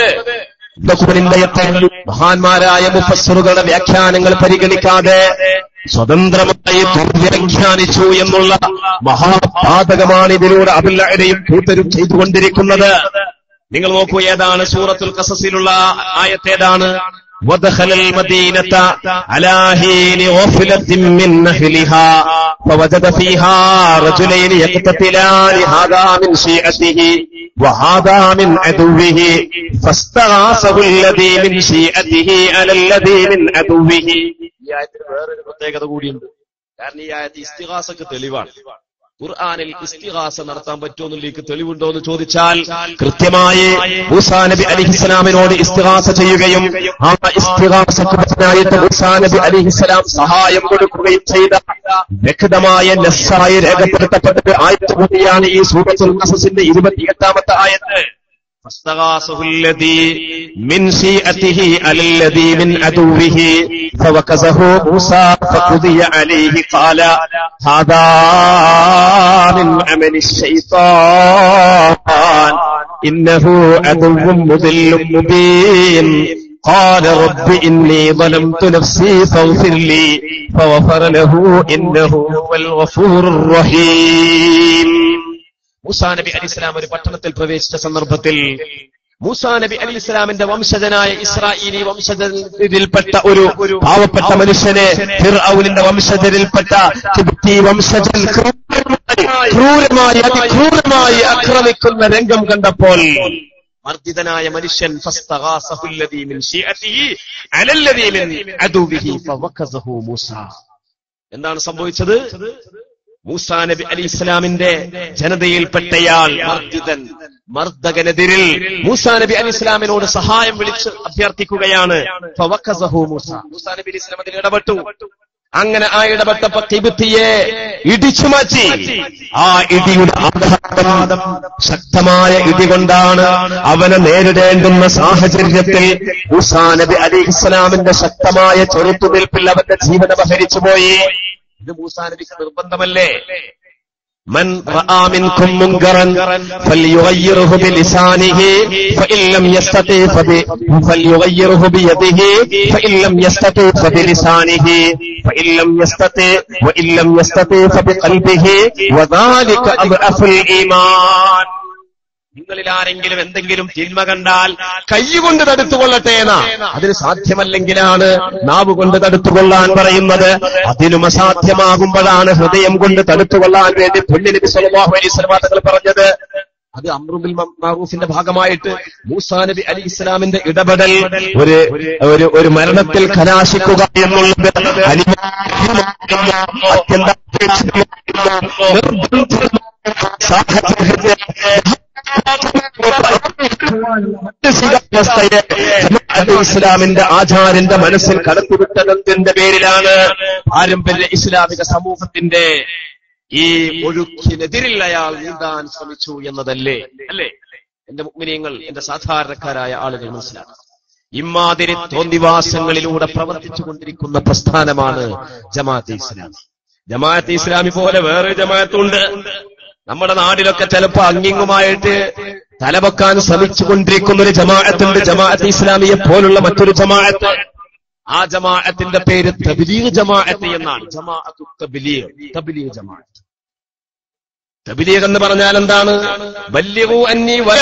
മഹാന്മാരായ മുഫസ്സറുകളുടെ വ്യാഖ്യാനങ്ങൾ പരിഗണിക്കാതെ സ്വതന്ത്രമായി വ്യാഖ്യാനിച്ചു എന്നുള്ള മഹാപാതകമാണ് ഇതിലൂടെ അബുല്ലയും കൂട്ടരും ചെയ്തുകൊണ്ടിരിക്കുന്നത് നിങ്ങൾ നോക്കൂ ഏതാണ് സൂറത്തുൽ കസസിലുള്ള ആയത്തേതാണ് ودخل المدينة على حين غفلة من أهلها فوجد فيها رجلين يقتتلان هذا من شيعته وهذا من عدوه فاستغاثه الذي من شيعته على الذي من عدوه ഈ ആയത്തിന് വേറൊരു പ്രത്യേകത കൂടിയുണ്ട് കാരണം ഈ ആയത്ത് ഇസ്തിഹാസക്ക് തെളിവാണ് ഖുർആാനിൽ ഇസ്തിഹാസ നടത്താൻ പറ്റുമോ എന്നുള്ളേക്ക് തെളിവുണ്ടോ എന്ന് ചോദിച്ചാൽ കൃത്യമായി മൂസാ നബി അലിഹിസ്സലാമിനോട് ഇസ്തിഹാസ ചെയ്യുകയും ആ ഇസ്തിഹാസക്കുറിച്ചായിട്ട് മൂസാ നബി അലിഹിസ്സലാം സഹായം കൊടുക്കുകയും ചെയ്ത വ്യക്തമായ നെസ്സായി രേഖപ്പെടുത്തപ്പെട്ട ആയത്ത് കൂടിയാണ് ഈ സൂറത്തുൽ നസസിന്റെ ഇരുപത്തിയെട്ടാമത്തെ ആയത്ത് فاستغاثه الذي من شيئته على الذي من عدوه فوكزه موسى فقضي عليه قال هذا من عمل الشيطان إنه عدو مضل مبين قال رب إني ظلمت نفسي فاغفر لي فغفر له إنه هو الغفور الرحيم മൂസാ നബി അലി ഇസ്ലാം ഒരു പട്ടണത്തിൽ പ്രവേശിച്ച സന്ദർഭത്തിൽ മൂസാ നബി അലി ഇസ്ലാമിന്റെ വംശജനായ ഇസ്രായേലി വംശജരിൽപ്പെട്ട ഒരു പാവപ്പെട്ട മനുഷ്യനെ ഫിർഔനിന്റെ വംശജരിൽപ്പെട്ട കിബ്തി വംശജൻ ക്രൂരമായി ക്രൂരമായി അതിക്രൂരമായി ആക്രമിക്കുന്ന രംഗം കണ്ടപ്പോൾ മർദ്ദിതനായ മനുഷ്യൻ ഫസ്തഗാസഹു അല്ലദീ മിൻ ശിഅതിഹി അലല്ലദീ മിൻ അദുവിഹി ഫവഖസഹു മൂസ എന്താണ് സംഭവിച്ചത് മൂസാ നബി അലി ഇസ്ലാമിന്റെ ജനതയിൽപ്പെട്ടയാൾ മർദ്ദിതൻ മർദ്ദകനെതിരിൽ മൂസാ നബി അലി ഇസ്ലാമിനോട് സഹായം വിളിച്ച് അഭ്യർത്ഥിക്കുകയാണ് ഫവഖസഹു മൂസ മൂസാ നബി അലി ഇസ്ലാം അതിൽ ഇടപെട്ടു അങ്ങനെ ആ ഇടപെട്ടപ്പോ കിബിത്തിയെ ഇടിച്ചു മാറ്റി ആ ഇടിയുടെ ആഘാതം ശക്തമായ ഇടി കൊണ്ടാണ് അവനെ നേരിടേണ്ടുന്ന സാഹചര്യത്തിൽ മൂസാ നബി അലി ഇസ്ലാമിന്റെ ശക്തമായ ചെറുത്തുനിൽപ്പിൽ അവന്റെ ജീവൻ അപഹരിച്ചുപോയി ഇത് മൂസാ നബിക്ക് നിർബന്ധമല്ലേ من رأى منكم منكرا فليغيره بلسانه فإن لم يستطع فب- فليغيره بيده فإن لم يستطع فبلسانه فإن لم يستطع وإن لم يستطع فبقلبه وذلك أضعف الإيمان നിങ്ങളിൽ ആരെങ്കിലും എന്തെങ്കിലും തിന്മ കണ്ടാൽ കൈകൊണ്ട് തടുത്തുകൊള്ളട്ടെ എന്നാ അതിന് സാധ്യമല്ലെങ്കിലാണ് നാവ് കൊണ്ട് തടുത്തുകൊള്ളാൻ പറയുന്നത് അതിനും അസാധ്യമാകുമ്പോഴാണ് ഹൃദയം കൊണ്ട് തടുത്തുകൊള്ളാൻ വേണ്ടി പുണ്യനബി സല്ലല്ലാഹു അലൈഹി വസല്ലം തങ്ങൾ പറഞ്ഞത് അത് അമ്രുബിൽ മാറൂഫിന്റെ ഭാഗമായിട്ട് മൂസാ നബി അലി ഇസ്ലാമിന്റെ ഇടപെടൽ ഒരു ഒരു ഒരു മരണത്തിൽ കലാശിക്കുക എന്നുള്ളത് അനിവാര്യമാകുന്ന അത്യന്താപേക്ഷിതമാകുന്ന നിർബന്ധമായ സാഹചര്യത്തെ മാനസികാവസ്ഥയെ ജമാഅത്തെ ഇസ്ലാമിന്റെ ആചാര്യന്റെ മനസ്സിൽ കടത്തിവിട്ടതിന്റെ പേരിലാണ് പാരമ്പര്യ ഇസ്ലാമിക സമൂഹത്തിന്റെ ഈ ഒഴുക്കിനെതിരിൽ അയാൾ നീന്താൻ ശ്രമിച്ചു എന്നതല്ലേ അല്ലേ എന്റെ മുഗ്മിനിയങ്ങൾ എന്റെ സാധാരണക്കാരായ ആളുകൾ മനസ്സിലാക്കണം ഇമാതിരി തോന്നിവാസങ്ങളിലൂടെ പ്രവർത്തിച്ചു കൊണ്ടിരിക്കുന്ന പ്രസ്ഥാനമാണ് ജമാഅത്തെ ഇസ്ലാമി ജമാഅത്തെ ഇസ്ലാമി പോലെ വേറെ ജമാഅത്തുണ്ട് നമ്മുടെ നാട്ടിലൊക്കെ ചിലപ്പോ അങ്ങിങ്ങുമായിട്ട് തലപൊക്കാൻ ശ്രമിച്ചുകൊണ്ടിരിക്കുന്ന ഒരു ജമാഅത്തുണ്ട് ജമാഅത്ത് ഇസ്ലാമിയെ പോലുള്ള മറ്റൊരു ജമാഅത്ത് ആ ജമാഅത്തിന്റെ പേര് തബിലീഗ് ജമാഅത്ത് എന്നാണ് ജമാഅത്തു തബിലീഗ് തബിലീഗ് ജമാഅത്ത് തബിലീഗ് എന്ന് പറഞ്ഞാൽ എന്താണ് ബല്യവു അന്നി വല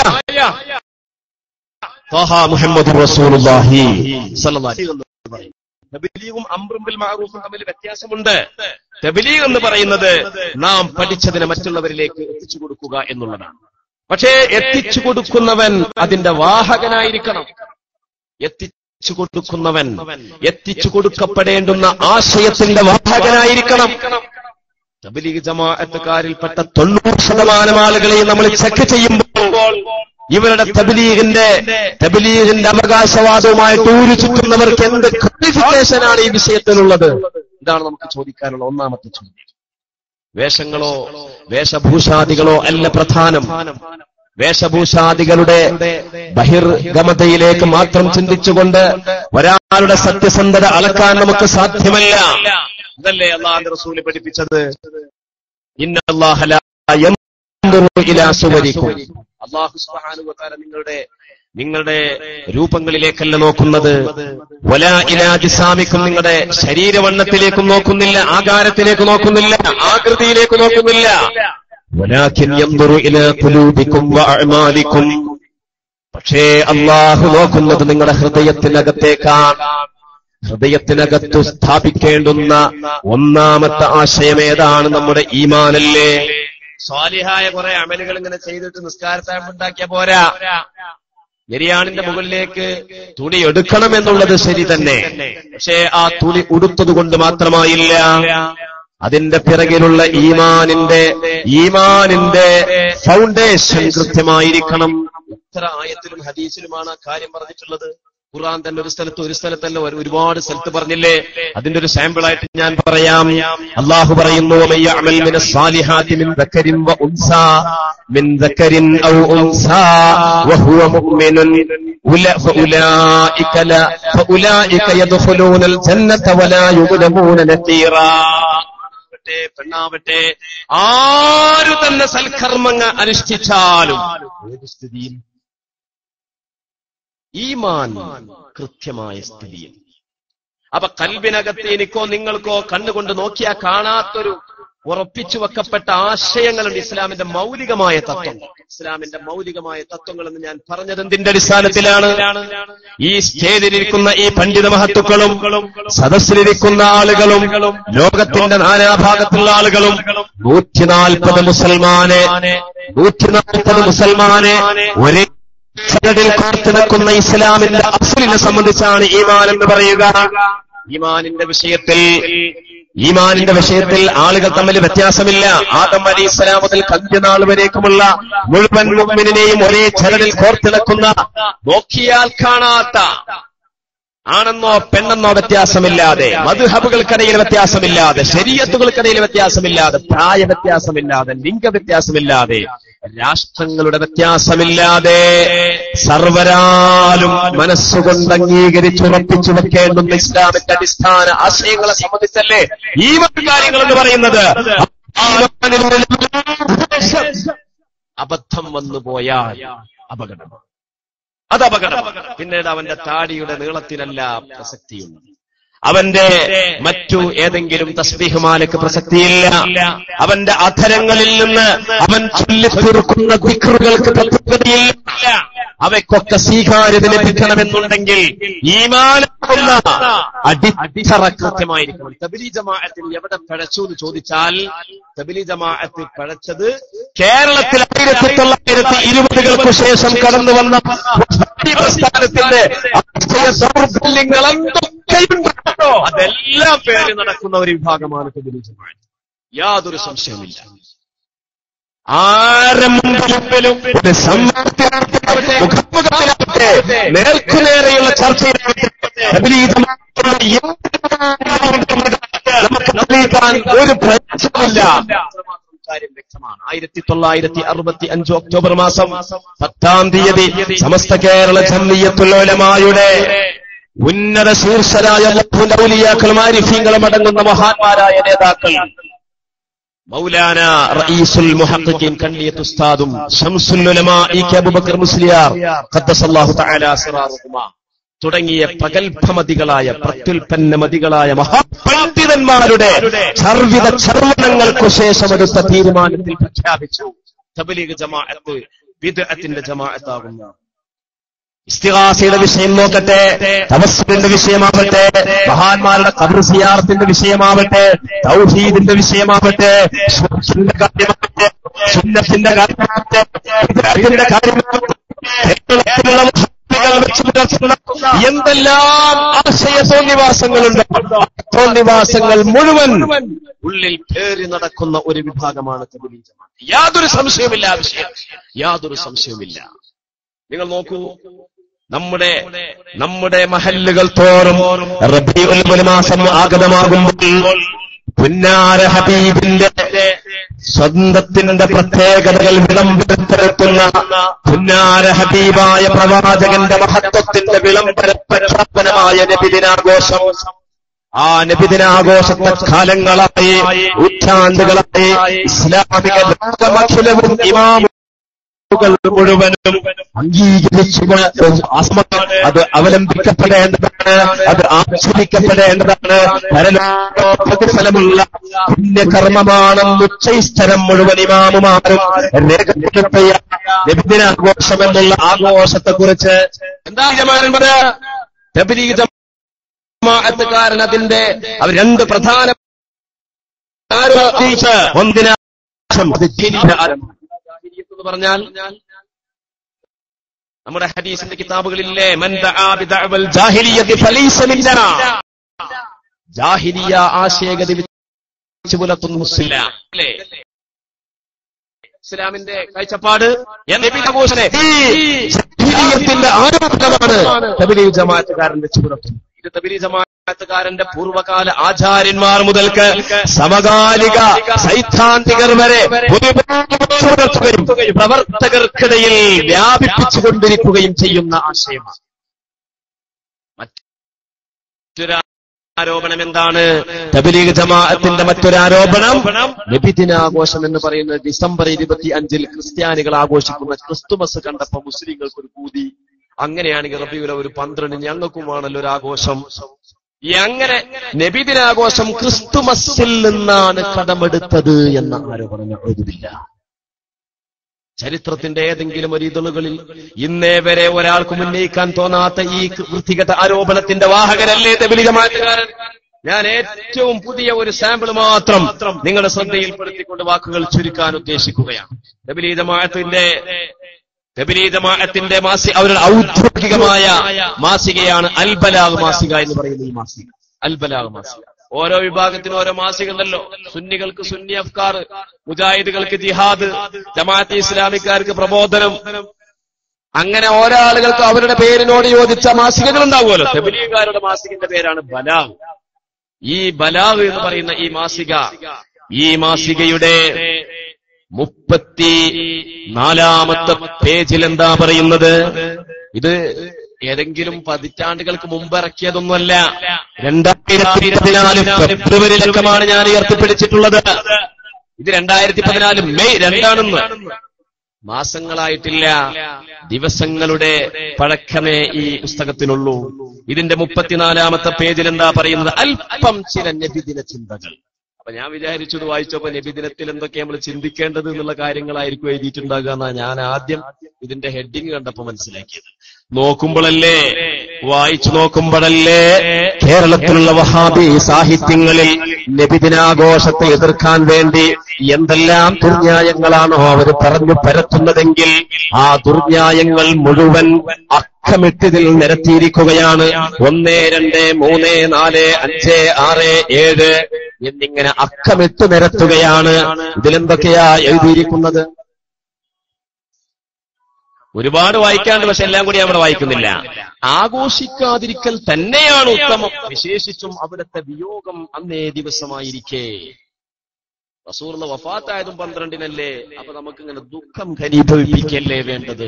ത്വഹ മുഹമ്മദ് റസൂലുള്ളാഹി സ്വല്ലല്ലാഹു അലൈഹി വസല്ലം തബിലീഗും അംറും ബിൽ മഅറൂഫും തമ്മിൽ വ്യത്യാസമുണ്ട് തബിലീഗ് എന്ന് പറയുന്നത് നാം പഠിച്ചതിനെ മറ്റുള്ളവരിലേക്ക് എത്തിച്ചു കൊടുക്കുക എന്നുള്ളതാണ് പക്ഷേ എത്തിച്ചു കൊടുക്കുന്നവൻ അതിന്റെ വാഹകനായിരിക്കണം എത്തിച്ചു കൊടുക്കുന്നവൻ എത്തിച്ചു കൊടുക്കപ്പെടേണ്ടുന്ന ആശയത്തിന്റെ വാഹകനായിരിക്കണം തബലീഗ് ജമാഅത്തുകാരിൽപ്പെട്ട തൊണ്ണൂറ് ശതമാനം ആളുകളെ നമ്മൾ ചെക്ക് ചെയ്യുമ്പോൾ ഇവരുടെ തബലീഗിന്റെ തബലീഗിന്റെ അവകാശവാദവുമായിട്ട് ഊരു ചുറ്റുന്നവർക്ക് എന്ത് ക്വാളിഫിക്കേഷനാണ് ഈ വിഷയത്തിലുള്ളത് ഇതാണ് നമുക്ക് ചോദിക്കാനുള്ള ഒന്നാമത്തെ ചോദ്യം വേഷങ്ങളോ വേഷഭൂഷാദികളോ അല്ല പ്രധാനം വേഷഭൂഷാദികളുടെ ബഹിർഗമതയിലേക്ക് മാത്രം ചിന്തിച്ചുകൊണ്ട് ഒരാളുടെ സത്യസന്ധത അളക്കാൻ നമുക്ക് സാധ്യമല്ല അതല്ലേ അള്ളാഹുന്റെ റസൂല് പഠിപ്പിച്ചത് അള്ളാഹു സുബ്ഹാനഹു വതആല നിങ്ങളുടെ നിങ്ങളുടെ രൂപങ്ങളിലേക്കല്ല നോക്കുന്നത് വല ഇലാജിസാമിക്കും നിങ്ങളുടെ ശരീരവണ്ണത്തിലേക്കും നോക്കുന്നില്ല ആകാരത്തിലേക്ക് നോക്കുന്നില്ല ആകൃതിയിലേക്ക് നോക്കുന്നില്ല വലാഖിൻ യൻദുറു ഇലാ ഖുലൂബിക്കും വഅഅമാലിക്കും പക്ഷേ അള്ളാഹു നോക്കുന്നത് നിങ്ങളുടെ ഹൃദയത്തിനകത്തേക്കാണ് ഹൃദയത്തിനകത്തു സ്ഥാപിക്കേണ്ടുന്ന ഒന്നാമത്തെ ആശയം ഏതാണ് നമ്മുടെ ഈമാനല്ലേ സ്വാലിഹായ കുറെ അമലുകൾ ഇങ്ങനെ ചെയ്തിട്ട് നിസ്കാരത്തായ്മ ഉണ്ടാക്കിയ പോരാ നിര്യാണിന്റെ മുകളിലേക്ക് തുണി എടുക്കണം എന്നുള്ളത് ശരി തന്നെ പക്ഷേ ആ തുണി ഉടുത്തത് കൊണ്ട് മാത്രമായില്ല അതിന്റെ പിറകിലുള്ള ഈമാനിന്റെ ഈമാനിന്റെ ഫൗണ്ടേഷൻ കൃത്യമായിരിക്കണം എത്ര ആയത്തിലും ഹദീസിലുമാണ് ആ കാര്യം പറഞ്ഞിട്ടുള്ളത് ഖുർആൻ തന്നെ ഒരു സ്ഥലത്ത് ഒരു സ്ഥലത്തല്ല ഒരു- ഒരുപാട് സ്ഥലത്ത് പറഞ്ഞില്ലേ അതിന്റെ ഒരു സാമ്പിൾ ആയിട്ട് ഞാൻ പറയാം അള്ളാഹു പറയുന്നു "വമൻ യഅമൽ മിനസ് സാലിഹാത്തി മിൻ ദക്കരിൻ വ ഉൻസാ മിൻ ദക്കരിൻ ഔ ഉൻസാ വഹുവ മുഅ്മിനുൻ ഉല- ഫഉലായിക ല- ഫഉലായിക യദ്ഖുലൂനൽ ജന്നത വലാ യുദ്ലമൂന നഖീറാ ആവട്ടെ, പെണ്ണാവട്ടെ ആരു തന്നെ സൽക്കർമ്മങ്ങൾ അനുഷ്ഠിച്ചാലും ഏത് സ്ഥിതിയിൽ ഈമാൻ കൃത്യമായ സ്ഥിതിയിൽ അപ്പൊ കൽബിനകത്ത് എനിക്കോ നിങ്ങൾക്കോ കണ്ണുകൊണ്ട് നോക്കിയാൽ കാണാത്തൊരു ഉറപ്പിച്ചു വെക്കപ്പെട്ട ആശയങ്ങളുണ്ട് ഇസ്ലാമിന്റെ മൗലികമായ തത്വങ്ങൾ ഇസ്ലാമിന്റെ മൗലികമായ തത്വങ്ങൾ എന്ന് ഞാൻ പറഞ്ഞത് എന്തിന്റെ അടിസ്ഥാനത്തിലാണ് ഈ സ്റ്റേജിലിരിക്കുന്ന ഈ പണ്ഡിത മഹത്തുക്കളും സദസ്സിലിരിക്കുന്ന ആളുകളും ലോകത്തിന്റെ നാനാഭാഗത്തുള്ള ആളുകളും നൂറ്റിനാൽപ്പത് മുസൽമാനെ നൂറ്റിനാൽപ്പത് മുസൽമാനെ ഒരേ സനഡിൽ കോർത്ത് നിൽക്കുന്ന ഇസ്ലാമിന്റെ അസുലിനെ സംബന്ധിച്ചാണ് ഈമാൻ എന്ന് പറയുക ഈമാനിന്റെ വിഷയത്തിൽ ഈമാനിന്റെ വിഷയത്തിൽ ആളുകൾ തമ്മിൽ വ്യത്യാസമില്ല ആദം അലി ഇസ്ലാം മുതൽ കന്ത്യനാൾ വരേക്കുമുള്ള മുഴുവൻ മുമ്മിനെയും ഒരേ ചരടിൽ കോർത്തിണക്കുന്ന നോക്കിയാൽ കാണാത്ത ആണെന്നോ പെണ്ണെന്നോ വ്യത്യാസമില്ലാതെ മധുഹബുകൾക്കിടയിൽ വ്യത്യാസമില്ലാതെ ശരീരത്തുകൾക്കിടയിൽ വ്യത്യാസമില്ലാതെ പ്രായ വ്യത്യാസമില്ലാതെ ലിംഗ വ്യത്യാസമില്ലാതെ രാഷ്ട്രങ്ങളുടെ വ്യത്യാസമില്ലാതെ സർവരാലും മനസ്സുകൊണ്ട് അംഗീകരിച്ചുറപ്പിച്ചു വെക്കേണ്ടുന്ന ഇസ്ലാമിന്റെ അടിസ്ഥാന ആശയങ്ങളെ സംബന്ധിച്ചല്ലേ ഈ മറ്റു കാര്യങ്ങൾ എന്ന് പറയുന്നത് അബദ്ധം വന്നു പോയാൽ അപകടമാണ് അത് അപകടം പിന്നീട് അവന്റെ താടിയുടെ നീളത്തിലല്ല പ്രസക്തിയുള്ളത് അവന്റെ മറ്റു ഏതെങ്കിലും തസ്ബീഹുമാലക്ക് പ്രസക്തിയില്ല അവന്റെ അധരങ്ങളിൽ നിന്ന് അവൻ ചൊല്ലിത്തീർക്കുന്ന ദിക്റുകൾക്ക് പ്രത്യേകതയില്ല അവയ്ക്കൊക്കെ സ്വീകാര്യത ലഭിക്കണമെന്നുണ്ടെങ്കിൽ ഈമാനുള്ള അടിത്തറ കൃത്യമായിരിക്കണം തബിലി ജമാഅത്തിൽ എവിടെ പിഴച്ചു എന്ന് ചോദിച്ചാൽ തബിലി ജമാഅത്തിൽ പിഴച്ചത് കേരളത്തിൽ ആയിരത്തി തൊള്ളായിരത്തി ഇരുപതുകൾക്ക് ശേഷം കടന്നു വന്ന ഈ പ്രസ്ഥാനത്തിന്റെ ആശയ ദൗർബല്യങ്ങൾ എന്തൊക്കെയുണ്ടോ അതെല്ലാം പേര് നടക്കുന്ന ഒരു വിഭാഗമാണ് തബിലി ജമാഅത്ത് യാതൊരു സംശയവുമില്ല ആരെ മുമ്പിലും ഒരു സംവാദത്തിലാവട്ടെ, മുഖാമുഖത്തിലാവട്ടെ നേർക്കുനേരെയുള്ള ചർച്ചയിലാവട്ടെ തബിലീ ജമാഅത്തിന്റെ എന്ത് നമുക്ക് തെളിയിക്കാൻ ഒരു പ്രയാസമില്ല കാര്യം വ്യക്തമാണ് ആയിരത്തി തൊള്ളായിരത്തി അറുപത്തി അഞ്ച് ഒക്ടോബർ മാസം പത്താം തീയതി സമസ്ത കേരള ജമ്മിയത്തുലോലമായുടെ ഉന്നത ശീർഷരായ ഔലിയാക്കളും ആരിഫീങ്ങളും അടങ്ങുന്ന മഹാന്മാരായ നേതാക്കൾ മൗലാന റഈസുൽ മുഹഖഖീൻ കണ്ണിയത്ത് ഉസ്താദും ശംസുൽ ഉലമാ ഇ കെ അബൂബക്കർ മുസ്ലിയാർ ഖദ്ദസല്ലാഹു തആല സിറാറുഹുമാ തുടങ്ങിയ പ്രഗത്ഭമതികളായ പ്രത്യുൽപ്പന്നമതികളായ മഹാപണ്ഡിതന്മാരുടെ സർവിത ചർവണങ്ങൾക്കു ശേഷം എടുത്ത തീരുമാനത്തിൽ പ്രഖ്യാപിച്ചു തബ്ലീഗ് ജമാഅത്ത് വിദ്അത്തിന്റെ ജമാഅത്താകുന്നു ഇസ്തിഹാസയുടെ വിഷയം നോക്കട്ടെ തവസ്സുലിന്റെ വിഷയമാവട്ടെ മഹാന്മാരുടെ കബർ സിയാറത്തിന്റെ വിഷയമാവട്ടെ തൗഹീദിന്റെ വിഷയമാവട്ടെ സുന്നത്തിന്റെ കാര്യമാവട്ടെ സുന്നത്തിന്റെ കാര്യമാവട്ടെ ഇതിന്റെ കാര്യമാവട്ടെ കേരളത്തിലുള്ള മുസ്ലിങ്ങൾ വെച്ച് പുലർത്തുന്ന എന്തെല്ലാം ആശയ തോന്നിവാസങ്ങളുണ്ട് ആ തോന്നിവാസങ്ങൾ മുഴുവൻ ഉള്ളിൽ പേറി നടക്കുന്ന ഒരു വിഭാഗമാണ് തബ്ലീഗ് ജമാഅത്ത് യാതൊരു സംശയവുമില്ല ആ വിഷയം യാതൊരു സംശയവുമില്ല നിങ്ങൾ നോക്കൂ നമ്മുടെ നമ്മുടെ മഹല്ലുകൾ തോറും റബീഉൽ അവ്വൽ മാസം ആഗതമാകുമ്പോൾ പുന്നാര ഹബീബിന്റെ സ്വന്തത്തിന്റെ പ്രത്യേകതകൾ വിളംബരപ്പെടുത്തുന്ന പുന്നാര ഹബീബായ പ്രവാചകന്റെ മഹത്വത്തിന്റെ വിളംബര പ്രഖ്യാപനമായ നബിദിനാഘോഷം ആ നബിദിനാഘോഷത്തെ കാലങ്ങളായി നൂറ്റാണ്ടുകളായി ഇസ്ലാമിക ലോകമഖിലവും ഇമാം കൾ മുഴുവനും അംഗീകരിച്ചുകൊണ്ട് ആസ്മ- അത് അവലംബിക്കപ്പെടേണ്ടതാണ് അത് ആസ്വദിക്കപ്പെടേണ്ടതാണ് പരലോക പ്രതിഫലമുള്ള പുണ്യകർമ്മമാണെന്ന് ഉച്ചൈസ്ഥലം മുഴുവൻ ഇമാമുമാരും രേഖപ്പെടുത്തിയ നബിദിനാഘോഷം എന്നുള്ള ആഘോഷത്തെ കുറിച്ച് എന്താ യജമാനൻ പറയാ തബ്ലീഗ് ജമാഅത്തുകാരൻ അതിന്റെ അവർ രണ്ട് പ്രധാന ആരോപിച്ച് ഒന്നിനാശം അത് ജാഹിലിയ്യ ആരംഭം. ജാഹിലിയ്യത്ത് എന്ന് പറഞ്ഞാൽ നമ്മുടെ ഹദീസിന്റെ കിതാബുകളില്ലേ മൻ ദആ ബിദഅവൽ ജാഹിലിയ്യത്തി ഫലൈസ മിന്നാ ജാഹിലിയ ആശയഗതി വെച്ച് പുലർത്തുന്ന മുസ്ലിം അല്ലേ ഇസ്ലാമിന്റെ കാഴ്ചപ്പാട് നബിഘോഷനെ ജാഹിലിയ്യത്തിന്റെ ആരോപണമാണ് തബ്ലീഗ് ജമാഅത്തുകാരൻ വെച്ച് പുലർത്തുന്നത് ഇത് തബ്ലീഗ് ജമാഅത്തുകാരന്റെ പൂർവ്വകാല ആചാര്യന്മാർ മുതൽക്ക് സമകാലിക സൈദ്ധാന്തികർ വരെ ഒരുപാട് പുലർത്തുകയും പ്രവർത്തകർക്കിടയിൽ വ്യാപിപ്പിച്ചുകൊണ്ടിരിക്കുകയും ചെയ്യുന്ന ആശയമാണ് മറ്റൊരു ആരോപണം എന്താണ് തബലീഗ് ജമാഅത്തിന്റെ മറ്റൊരു ആരോപണം നബിദിനാഘോഷം എന്ന് പറയുന്നത് ഡിസംബർ ഇരുപത്തി അഞ്ചിൽ ക്രിസ്ത്യാനികൾ ആഘോഷിക്കുന്ന ക്രിസ്തുമസ് കണ്ടപ്പോ മുസ്ലിങ്ങൾക്ക് ഒരു കൂതി അങ്ങനെയാണെങ്കിൽ റബിയുല ഒരു പന്ത്രണ്ട് ഞങ്ങൾക്കുമാണല്ലോ ഒരു ആഘോഷം ഈ അങ്ങനെ നബിദിനാഘോഷം ക്രിസ്തുമസിൽ നിന്നാണ് കടമെടുത്തത് എന്ന ആരോപണം എഴുതില്ല ചരിത്രത്തിന്റെ ഏതെങ്കിലും ഒരു ഇതളുകളിൽ ഇന്നേ വരെ ഒരാൾക്ക് ഉന്നയിക്കാൻ തോന്നാത്ത ഈ വൃത്തികെട്ട ആരോപണത്തിന്റെ വാഹകരല്ലേ തബിലിജമാറ്റുകാരൻ ഞാൻ ഏറ്റവും പുതിയ ഒരു സാമ്പിൾ മാത്രം നിങ്ങളുടെ ശ്രദ്ധയിൽപ്പെടുത്തിക്കൊണ്ട് വാക്കുകൾ ചുരുക്കാൻ ഉദ്ദേശിക്കുകയാണ് തബിലീജമാഅത്തിന്റെ തബിലീജമാഅത്തിന്റെ മാസി അവരുടെ ഔദ്യോഗികമായ മാസികയാണ് അൽബലാഗ് മാസിക എന്ന് പറയുന്ന ഈ മാസിക അൽബലാഗ് മാസിക ഓരോ വിഭാഗത്തിനും ഓരോ മാസിക ഉണ്ടല്ലോ സുന്നികൾക്ക് സുന്നി അഫ്കാർ മുജാഹിദുകൾക്ക് ജിഹാദ് ജമാഅത്ത് ഇസ്ലാമിക്കാർക്ക് പ്രബോധനം അങ്ങനെ ഓരോ ആളുകൾക്ക് അവരുടെ പേരിനോട് യോജിച്ച മാസികകൾ ഉണ്ടാവുമല്ലോ തെബലീഗുകാരുടെ മാസികന്റെ പേരാണ് ബലാഗ് ഈ ബലാഗ് എന്ന് പറയുന്ന ഈ മാസിക ഈ മാസികയുടെ മുപ്പത്തി നാലാമത്തെ പേജിൽ എന്താ പറയുന്നത് ഇത് ഏതെങ്കിലും പതിറ്റാണ്ടുകൾക്ക് മുമ്പ് ഇറക്കിയതൊന്നുമല്ല രണ്ടായിരത്തി പതിനാല് ഫെബ്രുവരി ലക്കമാണ് ഞാൻ ഉയർത്തിപ്പിടിച്ചിട്ടുള്ളത് ഇത് രണ്ടായിരത്തി പതിനാല് മെയ് രണ്ടാണെന്ന് മാസങ്ങളായിട്ടില്ല ദിവസങ്ങളുടെ പഴക്കമേ ഈ പുസ്തകത്തിനുള്ളൂ ഇതിന്റെ മുപ്പത്തിനാലാമത്തെ പേജിൽ എന്താ പറയുന്നത് അല്പം ചില നബിദിന ചിന്തകൾ അപ്പൊ ഞാൻ വിചാരിച്ചത് വായിച്ചപ്പോ നബിദിനത്തിൽ എന്തൊക്കെ നമ്മൾ ചിന്തിക്കേണ്ടത് എന്നുള്ള കാര്യങ്ങളായിരിക്കും എഴുതിയിട്ടുണ്ടാകുക എന്നാ ഞാൻ ആദ്യം ഇതിന്റെ ഹെഡിങ് കണ്ടപ്പോ മനസ്സിലാക്കിയത് നോക്കുമ്പോഴല്ലേ വായിച്ചു നോക്കുമ്പോഴല്ലേ കേരളത്തിലുള്ള വഹാബി സാഹിത്യങ്ങളിൽ നബിദിനാഘോഷത്തെ എതിർക്കാൻ വേണ്ടി എന്തെല്ലാം ദുർന്യായങ്ങളാണോ അവർ പറഞ്ഞു പരത്തുന്നതെങ്കിൽ ആ ദുർന്യായങ്ങൾ മുഴുവൻ അക്കമിട്ടതിൽ നിരത്തിയിരിക്കുകയാണ് ഒന്ന് രണ്ട് മൂന്ന് നാല് അഞ്ച് ആറ് ഏഴ് എന്നിങ്ങനെ അക്കമിട്ട് നിരത്തുകയാണ് ഇതിലെന്തൊക്കെയാ എഴുതിയിരിക്കുന്നത് ഒരുപാട് വായിക്കാണ്ട് പക്ഷെ എല്ലാം കൂടി നമ്മൾ വായിക്കുന്നില്ല ആഘോഷിക്കാതിരിക്കൽ തന്നെയാണ് ഉത്തമം വിശേഷിച്ചും അവിടുത്തെ വിയോഗം അന്നേ ദിവസമായിരിക്കേ റസൂറിന്റെ വഫാത്തായതും പന്ത്രണ്ടിനല്ലേ അപ്പൊ നമുക്ക് ഇങ്ങനെ ദുഃഖം ഘനീഭവിപ്പിക്കല്ലേ വേണ്ടത്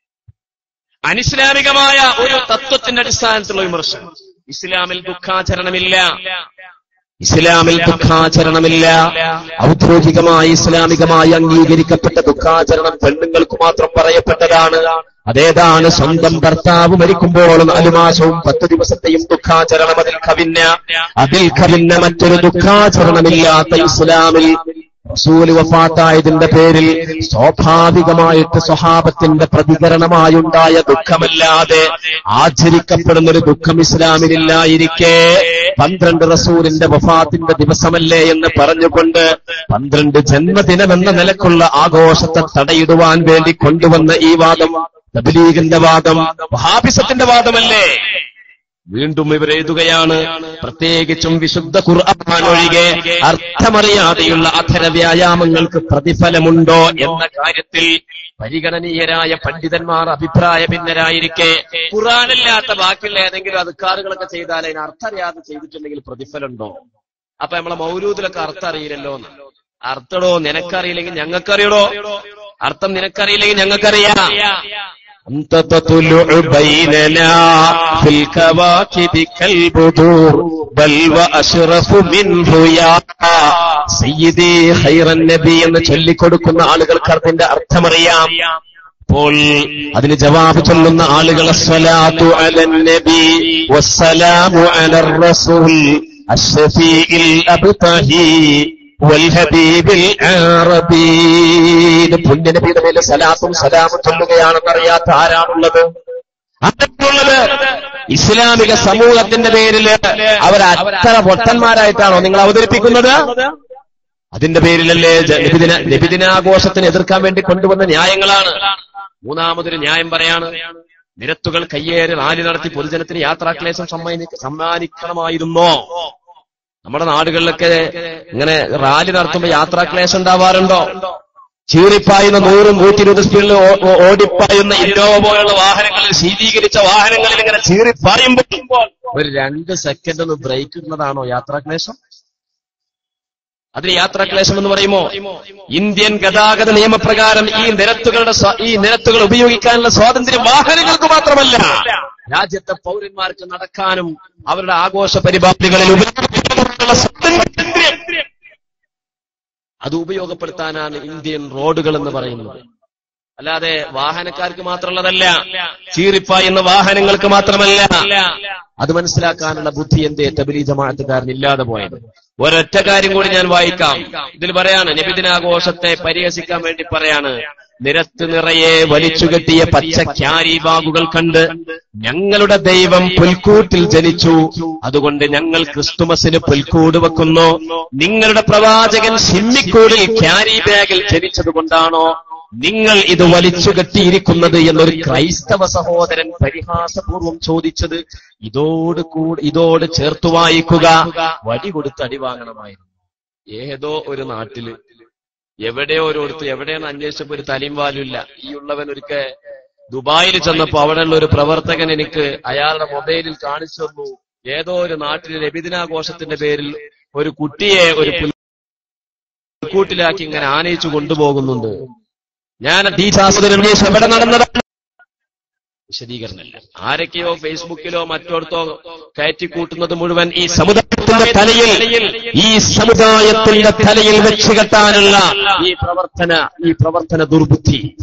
അനിസ്ലാമികമായ ഒരു തത്വത്തിന്റെ അടിസ്ഥാനത്തിലുള്ള വിമർശനം ഇസ്ലാമിൽ ദുഃഖാചരണമില്ല ഇസ്ലാമിൽ ദുഃഖാചരണമില്ല ഔദ്യോഗികമായി ഇസ്ലാമികമായി അംഗീകരിക്കപ്പെട്ട ദുഃഖാചരണം പെണ്ണുങ്ങൾക്ക് മാത്രം പറയപ്പെട്ടതാണ് അതേതാണ് സ്വന്തം ഭർത്താവ് മരിക്കുമ്പോൾ നാലു മാസവും പത്ത് ദിവസത്തെയും ദുഃഖാചരണം അതിൽ കവിഞ്ഞ അതിൽ കവിഞ്ഞ മറ്റൊരു ദുഃഖാചരണമില്ലാത്ത ഇസ്ലാമിൽ റസൂല് വഫാത്തായതിന്റെ പേരിൽ സ്വാഭാവികമായിട്ട് സ്വഹാബത്തിന്റെ പ്രതികരണമായുണ്ടായ ദുഃഖമല്ലാതെ ആചരിക്കപ്പെടുന്ന ഒരു ദുഃഖം ഇസ്ലാമിലില്ലായിരിക്കെ പന്ത്രണ്ട് റസൂലിന്റെ വഫാത്തിന്റെ ദിവസമല്ലേ എന്ന് പറഞ്ഞുകൊണ്ട് പന്ത്രണ്ട് ജന്മദിനമെന്ന നിലക്കുള്ള ആഘോഷത്തെ തടയിടുവാൻ വേണ്ടി കൊണ്ടുവന്ന ഈ വാദം തബ്ലീഗിന്റെ വാദം വഹാബിസത്തിന്റെ വാദമല്ലേ വീണ്ടും ഇവർ എഴുതുകയാണ് പ്രത്യേകിച്ചും വിശുദ്ധ ഖുർആൻ ഒഴികെ അർത്ഥമറിയാതെയുള്ള അധര വ്യായാമങ്ങൾക്ക് പ്രതിഫലമുണ്ടോ എന്ന കാര്യത്തിൽ പരിഗണനീയരായ പണ്ഡിതന്മാർ അഭിപ്രായ ഭിന്നരായിരിക്കെ ഖുറാനില്ലാത്ത ബാക്കിയുള്ള ഏതെങ്കിലും അധികാറുകളൊക്കെ ചെയ്താൽ അതിന് അർത്ഥറിയാതെ ചെയ്തിട്ടുണ്ടെങ്കിൽ പ്രതിഫലമുണ്ടോ അപ്പൊ നമ്മളെ മൗലൂദിലൊക്കെ അർത്ഥം അറിയില്ലല്ലോ എന്ന് അർത്ഥടോ നിനക്കറിയില്ലെങ്കിൽ ഞങ്ങൾക്കറിയടോ അർത്ഥം നിനക്കറിയില്ലെങ്കിൽ ഞങ്ങൾക്കറിയാം أنت تطلع بيننا في الكواكب كالبدور بل وأشرف منه يا سيدي خير النبي എന്ന് ചൊല്ലിക്കൊടുക്കുന്ന ആളുകൾക്ക് അതിന്റെ അർത്ഥമറിയാം അപ്പോൾ അതിന് ജവാബ് ചൊല്ലുന്ന ആളുകൾ അസ്സലാത്തു അലൻ നബി വസ്സലാമു അലർ റസൂൽ അഷ്ഫീഇൽ അബ്തഹി വൽഹബീബിൽ ആറബീൻ പുണ്യനബിയുടെ മേലെ സലാത്തും സലാമും ചൊല്ലുകയാണെന്ന് അറിയാത്ത ആരാണുള്ളത് അത്രയുള്ളത് ഇസ്ലാമിക സമൂഹത്തിന്റെ പേരിൽ അവർ അത്ര പൊട്ടന്മാരായിട്ടാണോ നിങ്ങൾ അവതരിപ്പിക്കുന്നത് അതിന്റെ പേരിലല്ലേ ജ- നബിദിന നബിദിനാഘോഷത്തിന് എതിർക്കാൻ വേണ്ടി കൊണ്ടുവന്ന ന്യായങ്ങളാണ് മൂന്നാമതൊരു ന്യായം പറയാണ് നിരത്തുകൾ കയ്യേറി റാലി നടത്തി പൊതുജനത്തിന് യാത്രാക്ലേശം സമ്മാനി സമ്മാനിക്കണമായിരുന്നോ നമ്മുടെ നാടുകളിലൊക്കെ ഇങ്ങനെ റാലി നടത്തുമ്പോ യാത്രാക്ലേശം ഉണ്ടാവാറുണ്ടോ ചീറിപ്പായുന്ന നൂറും നൂറ്റി ഇരുപത് സ്പീഡിൽ ഓ- ഓ- ഓടിപ്പായുന്ന ഇന്നോവ പോലുള്ള വാഹനങ്ങളിൽ ശീതീകരിച്ച വാഹനങ്ങളിൽ ഇങ്ങനെ ചീറിപ്പായുമ്പോൾ ഒരു രണ്ട് സെക്കൻഡ് ഒന്ന് ബ്രേക്ക് ഇടുന്നതാണോ യാത്രാക്ലേശം അതിന് യാത്രാക്ലേശം എന്ന് പറയുമോ ഇന്ത്യൻ ഗതാഗത നിയമപ്രകാരം ഈ നിരത്തുകളുടെ സ്വാ- ഈ നിരത്തുകൾ ഉപയോഗിക്കാനുള്ള സ്വാതന്ത്ര്യം വാഹനങ്ങൾക്ക് മാത്രമല്ല രാജ്യത്തെ പൗരന്മാർക്ക് നടക്കാനും അവരുടെ ആഘോഷ പരിപാടികളിൽ ഉപയോഗിക്കാനുള്ള സ്വാതന്ത്ര്യം അത് ഉപയോഗപ്പെടുത്താനാണ് ഇന്ത്യൻ റോഡുകൾ എന്ന് പറയുന്നത് അല്ലാതെ വാഹനക്കാർക്ക് മാത്രമുള്ളതല്ല ചീറിപ്പായുന്ന വാഹനങ്ങൾക്ക് മാത്രമല്ല അത് മനസ്സിലാക്കാനുള്ള ബുദ്ധി എന്തേ തബലി ജമാഅത്തുകാരൻ ഇല്ലാതെ പോയത് ഒരൊറ്റ കാര്യം കൂടി ഞാൻ വായിക്കാം ഇതിൽ പറയാണ് നബിദിനാഘോഷത്തെ പരിഹസിക്കാൻ വേണ്ടി പറയാണ് നിരത്ത് നിറയെ വലിച്ചുകെട്ടിയ പച്ച ക്യാരി ബാഗുകൾ കണ്ട് ഞങ്ങളുടെ ദൈവം പുൽക്കൂട്ടിൽ ജനിച്ചു അതുകൊണ്ട് ഞങ്ങൾ ക്രിസ്തുമസിന് പുൽക്കൂട് വെക്കുന്നു നിങ്ങളുടെ പ്രവാചകൻ സിമ്മിക്കൂടിൽ ക്യാരി ബാഗിൽ ജനിച്ചതുകൊണ്ടാണോ നിങ്ങൾ ഇത് വലിച്ചുകെട്ടിയിരിക്കുന്നത് എന്നൊരു ക്രൈസ്തവ സഹോദരൻ പരിഹാസപൂർവം ചോദിച്ചത് ഇതോട് കൂടി ഇതോട് ചേർത്തു വായിക്കുക വടി കൊടുത്ത് അടി വാങ്ങണമായിരുന്നു ഏതോ ഒരു നാട്ടില് എവിടെയോ ഒരിടത്ത് എവിടെയാണ് അന്വേഷിച്ചപ്പോ ഒരു തലയും വാലുമില്ല ഈ ഉള്ളവൻ ഒരിക്കൽ ദുബായിൽ ചെന്നപ്പോ അവിടെയുള്ള ഒരു പ്രവർത്തകൻ എനിക്ക് അയാളുടെ മൊബൈലിൽ കാണിച്ചു തന്നു ഏതോ ഒരു നാട്ടിൽ രബിദിനാഘോഷത്തിന്റെ പേരിൽ ഒരു കുട്ടിയെ ഒരു പുൽക്കൂട്ടിലാക്കി ഇങ്ങനെ ആനയിച്ചു കൊണ്ടുപോകുന്നുണ്ട് ഞാൻ ഈ ശാസ്ത്രം എവിടെ നടന്നതാണ് വിശദീകരണമല്ല ആരൊക്കെയോ ഫേസ്ബുക്കിലോ മറ്റോടത്തോ കയറ്റിക്കൂട്ടുന്നത് മുഴുവൻ ഈ സമുദായത്തിന്റെ തലയിൽ ഈ സമുദായത്തിന്റെ തലയിൽ വെച്ച് കെട്ടാനുള്ള ഈ പ്രവർത്തന ഈ പ്രവർത്തന ദുർബുദ്ധി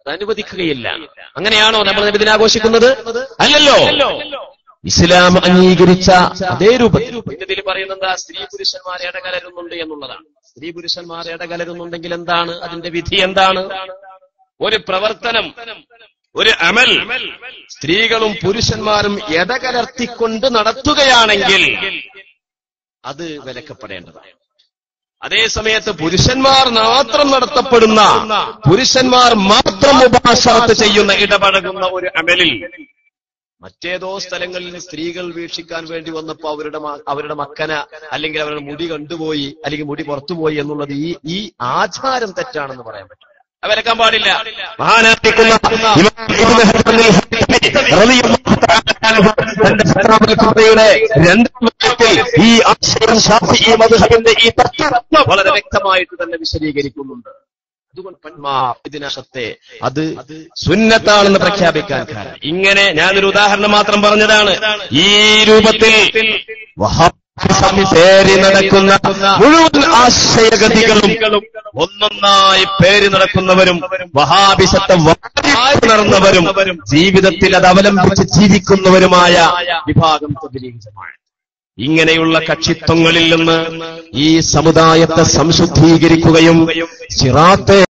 അത് അനുവദിക്കുകയില്ല അങ്ങനെയാണോ നമ്മൾ നബിദിനം ആഘോഷിക്കുന്നത് അല്ലല്ലോ ഇസ്ലാം അംഗീകരിച്ച അതേ രൂപത്തിൽ ഇതിൽ പറയുന്നത് എന്താ സ്ത്രീ പുരുഷന്മാർ ഇടകലരുന്നുണ്ട് എന്നുള്ളതാണ് സ്ത്രീ പുരുഷന്മാർ ഇടകലരുന്നുണ്ടെങ്കിൽ എന്താണ് അതിന്റെ വിധി എന്താണ് ഒരു പ്രവർത്തനം ഒരു അമൽ സ്ത്രീകളും പുരുഷന്മാരും ഇടകലർത്തിക്കൊണ്ട് നടത്തുകയാണെങ്കിൽ അത് വിലക്കപ്പെടേണ്ടതാണ് അതേ സമയത്ത് പുരുഷന്മാർ മാത്രം നടത്തപ്പെടുന്ന പുരുഷന്മാർ മാത്രം ഉപാസനത്ത് ചെയ്യുന്ന ഇടപഴകുന്ന ഒരു അമലിൽ മറ്റേതോ സ്ഥലങ്ങളിൽ സ്ത്രീകൾ വീക്ഷിക്കാൻ വേണ്ടി വന്നപ്പോ അവരുടെ മ- അവരുടെ മക്കന അല്ലെങ്കിൽ അവരുടെ മുടി കണ്ടുപോയി അല്ലെങ്കിൽ മുടി പുറത്തുപോയി എന്നുള്ളത് ഈ ഈ ആചാരം തെറ്റാണെന്ന് പറയാൻ പറ്റില്ല അത് വിലക്കാൻ പാടില്ല മഹാനായിരിക്കുന്ന ഇമാം ഇബ്നു ഹസനിൽ ഹൈതമി റളിയല്ലാഹു തആല അൻഹു തന്റെ ഫത്വാവിൽ ഖുറയുടെ രണ്ടാം വാക്യത്തിൽ ഈ ആശയം ഷാഫിഈ മദ്ഹബിന്റെ ഈ തത്വം വളരെ വ്യക്തമായിട്ട് തന്നെ വിശദീകരിക്കുന്നുണ്ട് അതുകൊണ്ട് പന്മാർ ഇതിനകത്തെ അത് സുന്നത്താണെന്ന് പ്രഖ്യാപിക്കാൻ കാരണം ഇങ്ങനെ ഞാനൊരു ഉദാഹരണം മാത്രം പറഞ്ഞതാണ് ഈ രൂപത്തിൽ വഹാബിസം പേരി നടക്കുന്ന മുഴുവൻ ആശയഗതികളും ഒന്നൊന്നായി പേര് നടക്കുന്നവരും വഹാബിസത്തെ നടന്നവരും ജീവിതത്തിൽ അത് അവലംബിച്ച് ജീവിക്കുന്നവരുമായ വിഭാഗം തബ്ലീഗ് ജമാഅത്ത് ഇങ്ങനെയുള്ള കക്ഷിത്വങ്ങളിൽ നിന്ന് ഈ സമുദായത്തെ സംശുദ്ധീകരിക്കുകയും സിറാത്തെ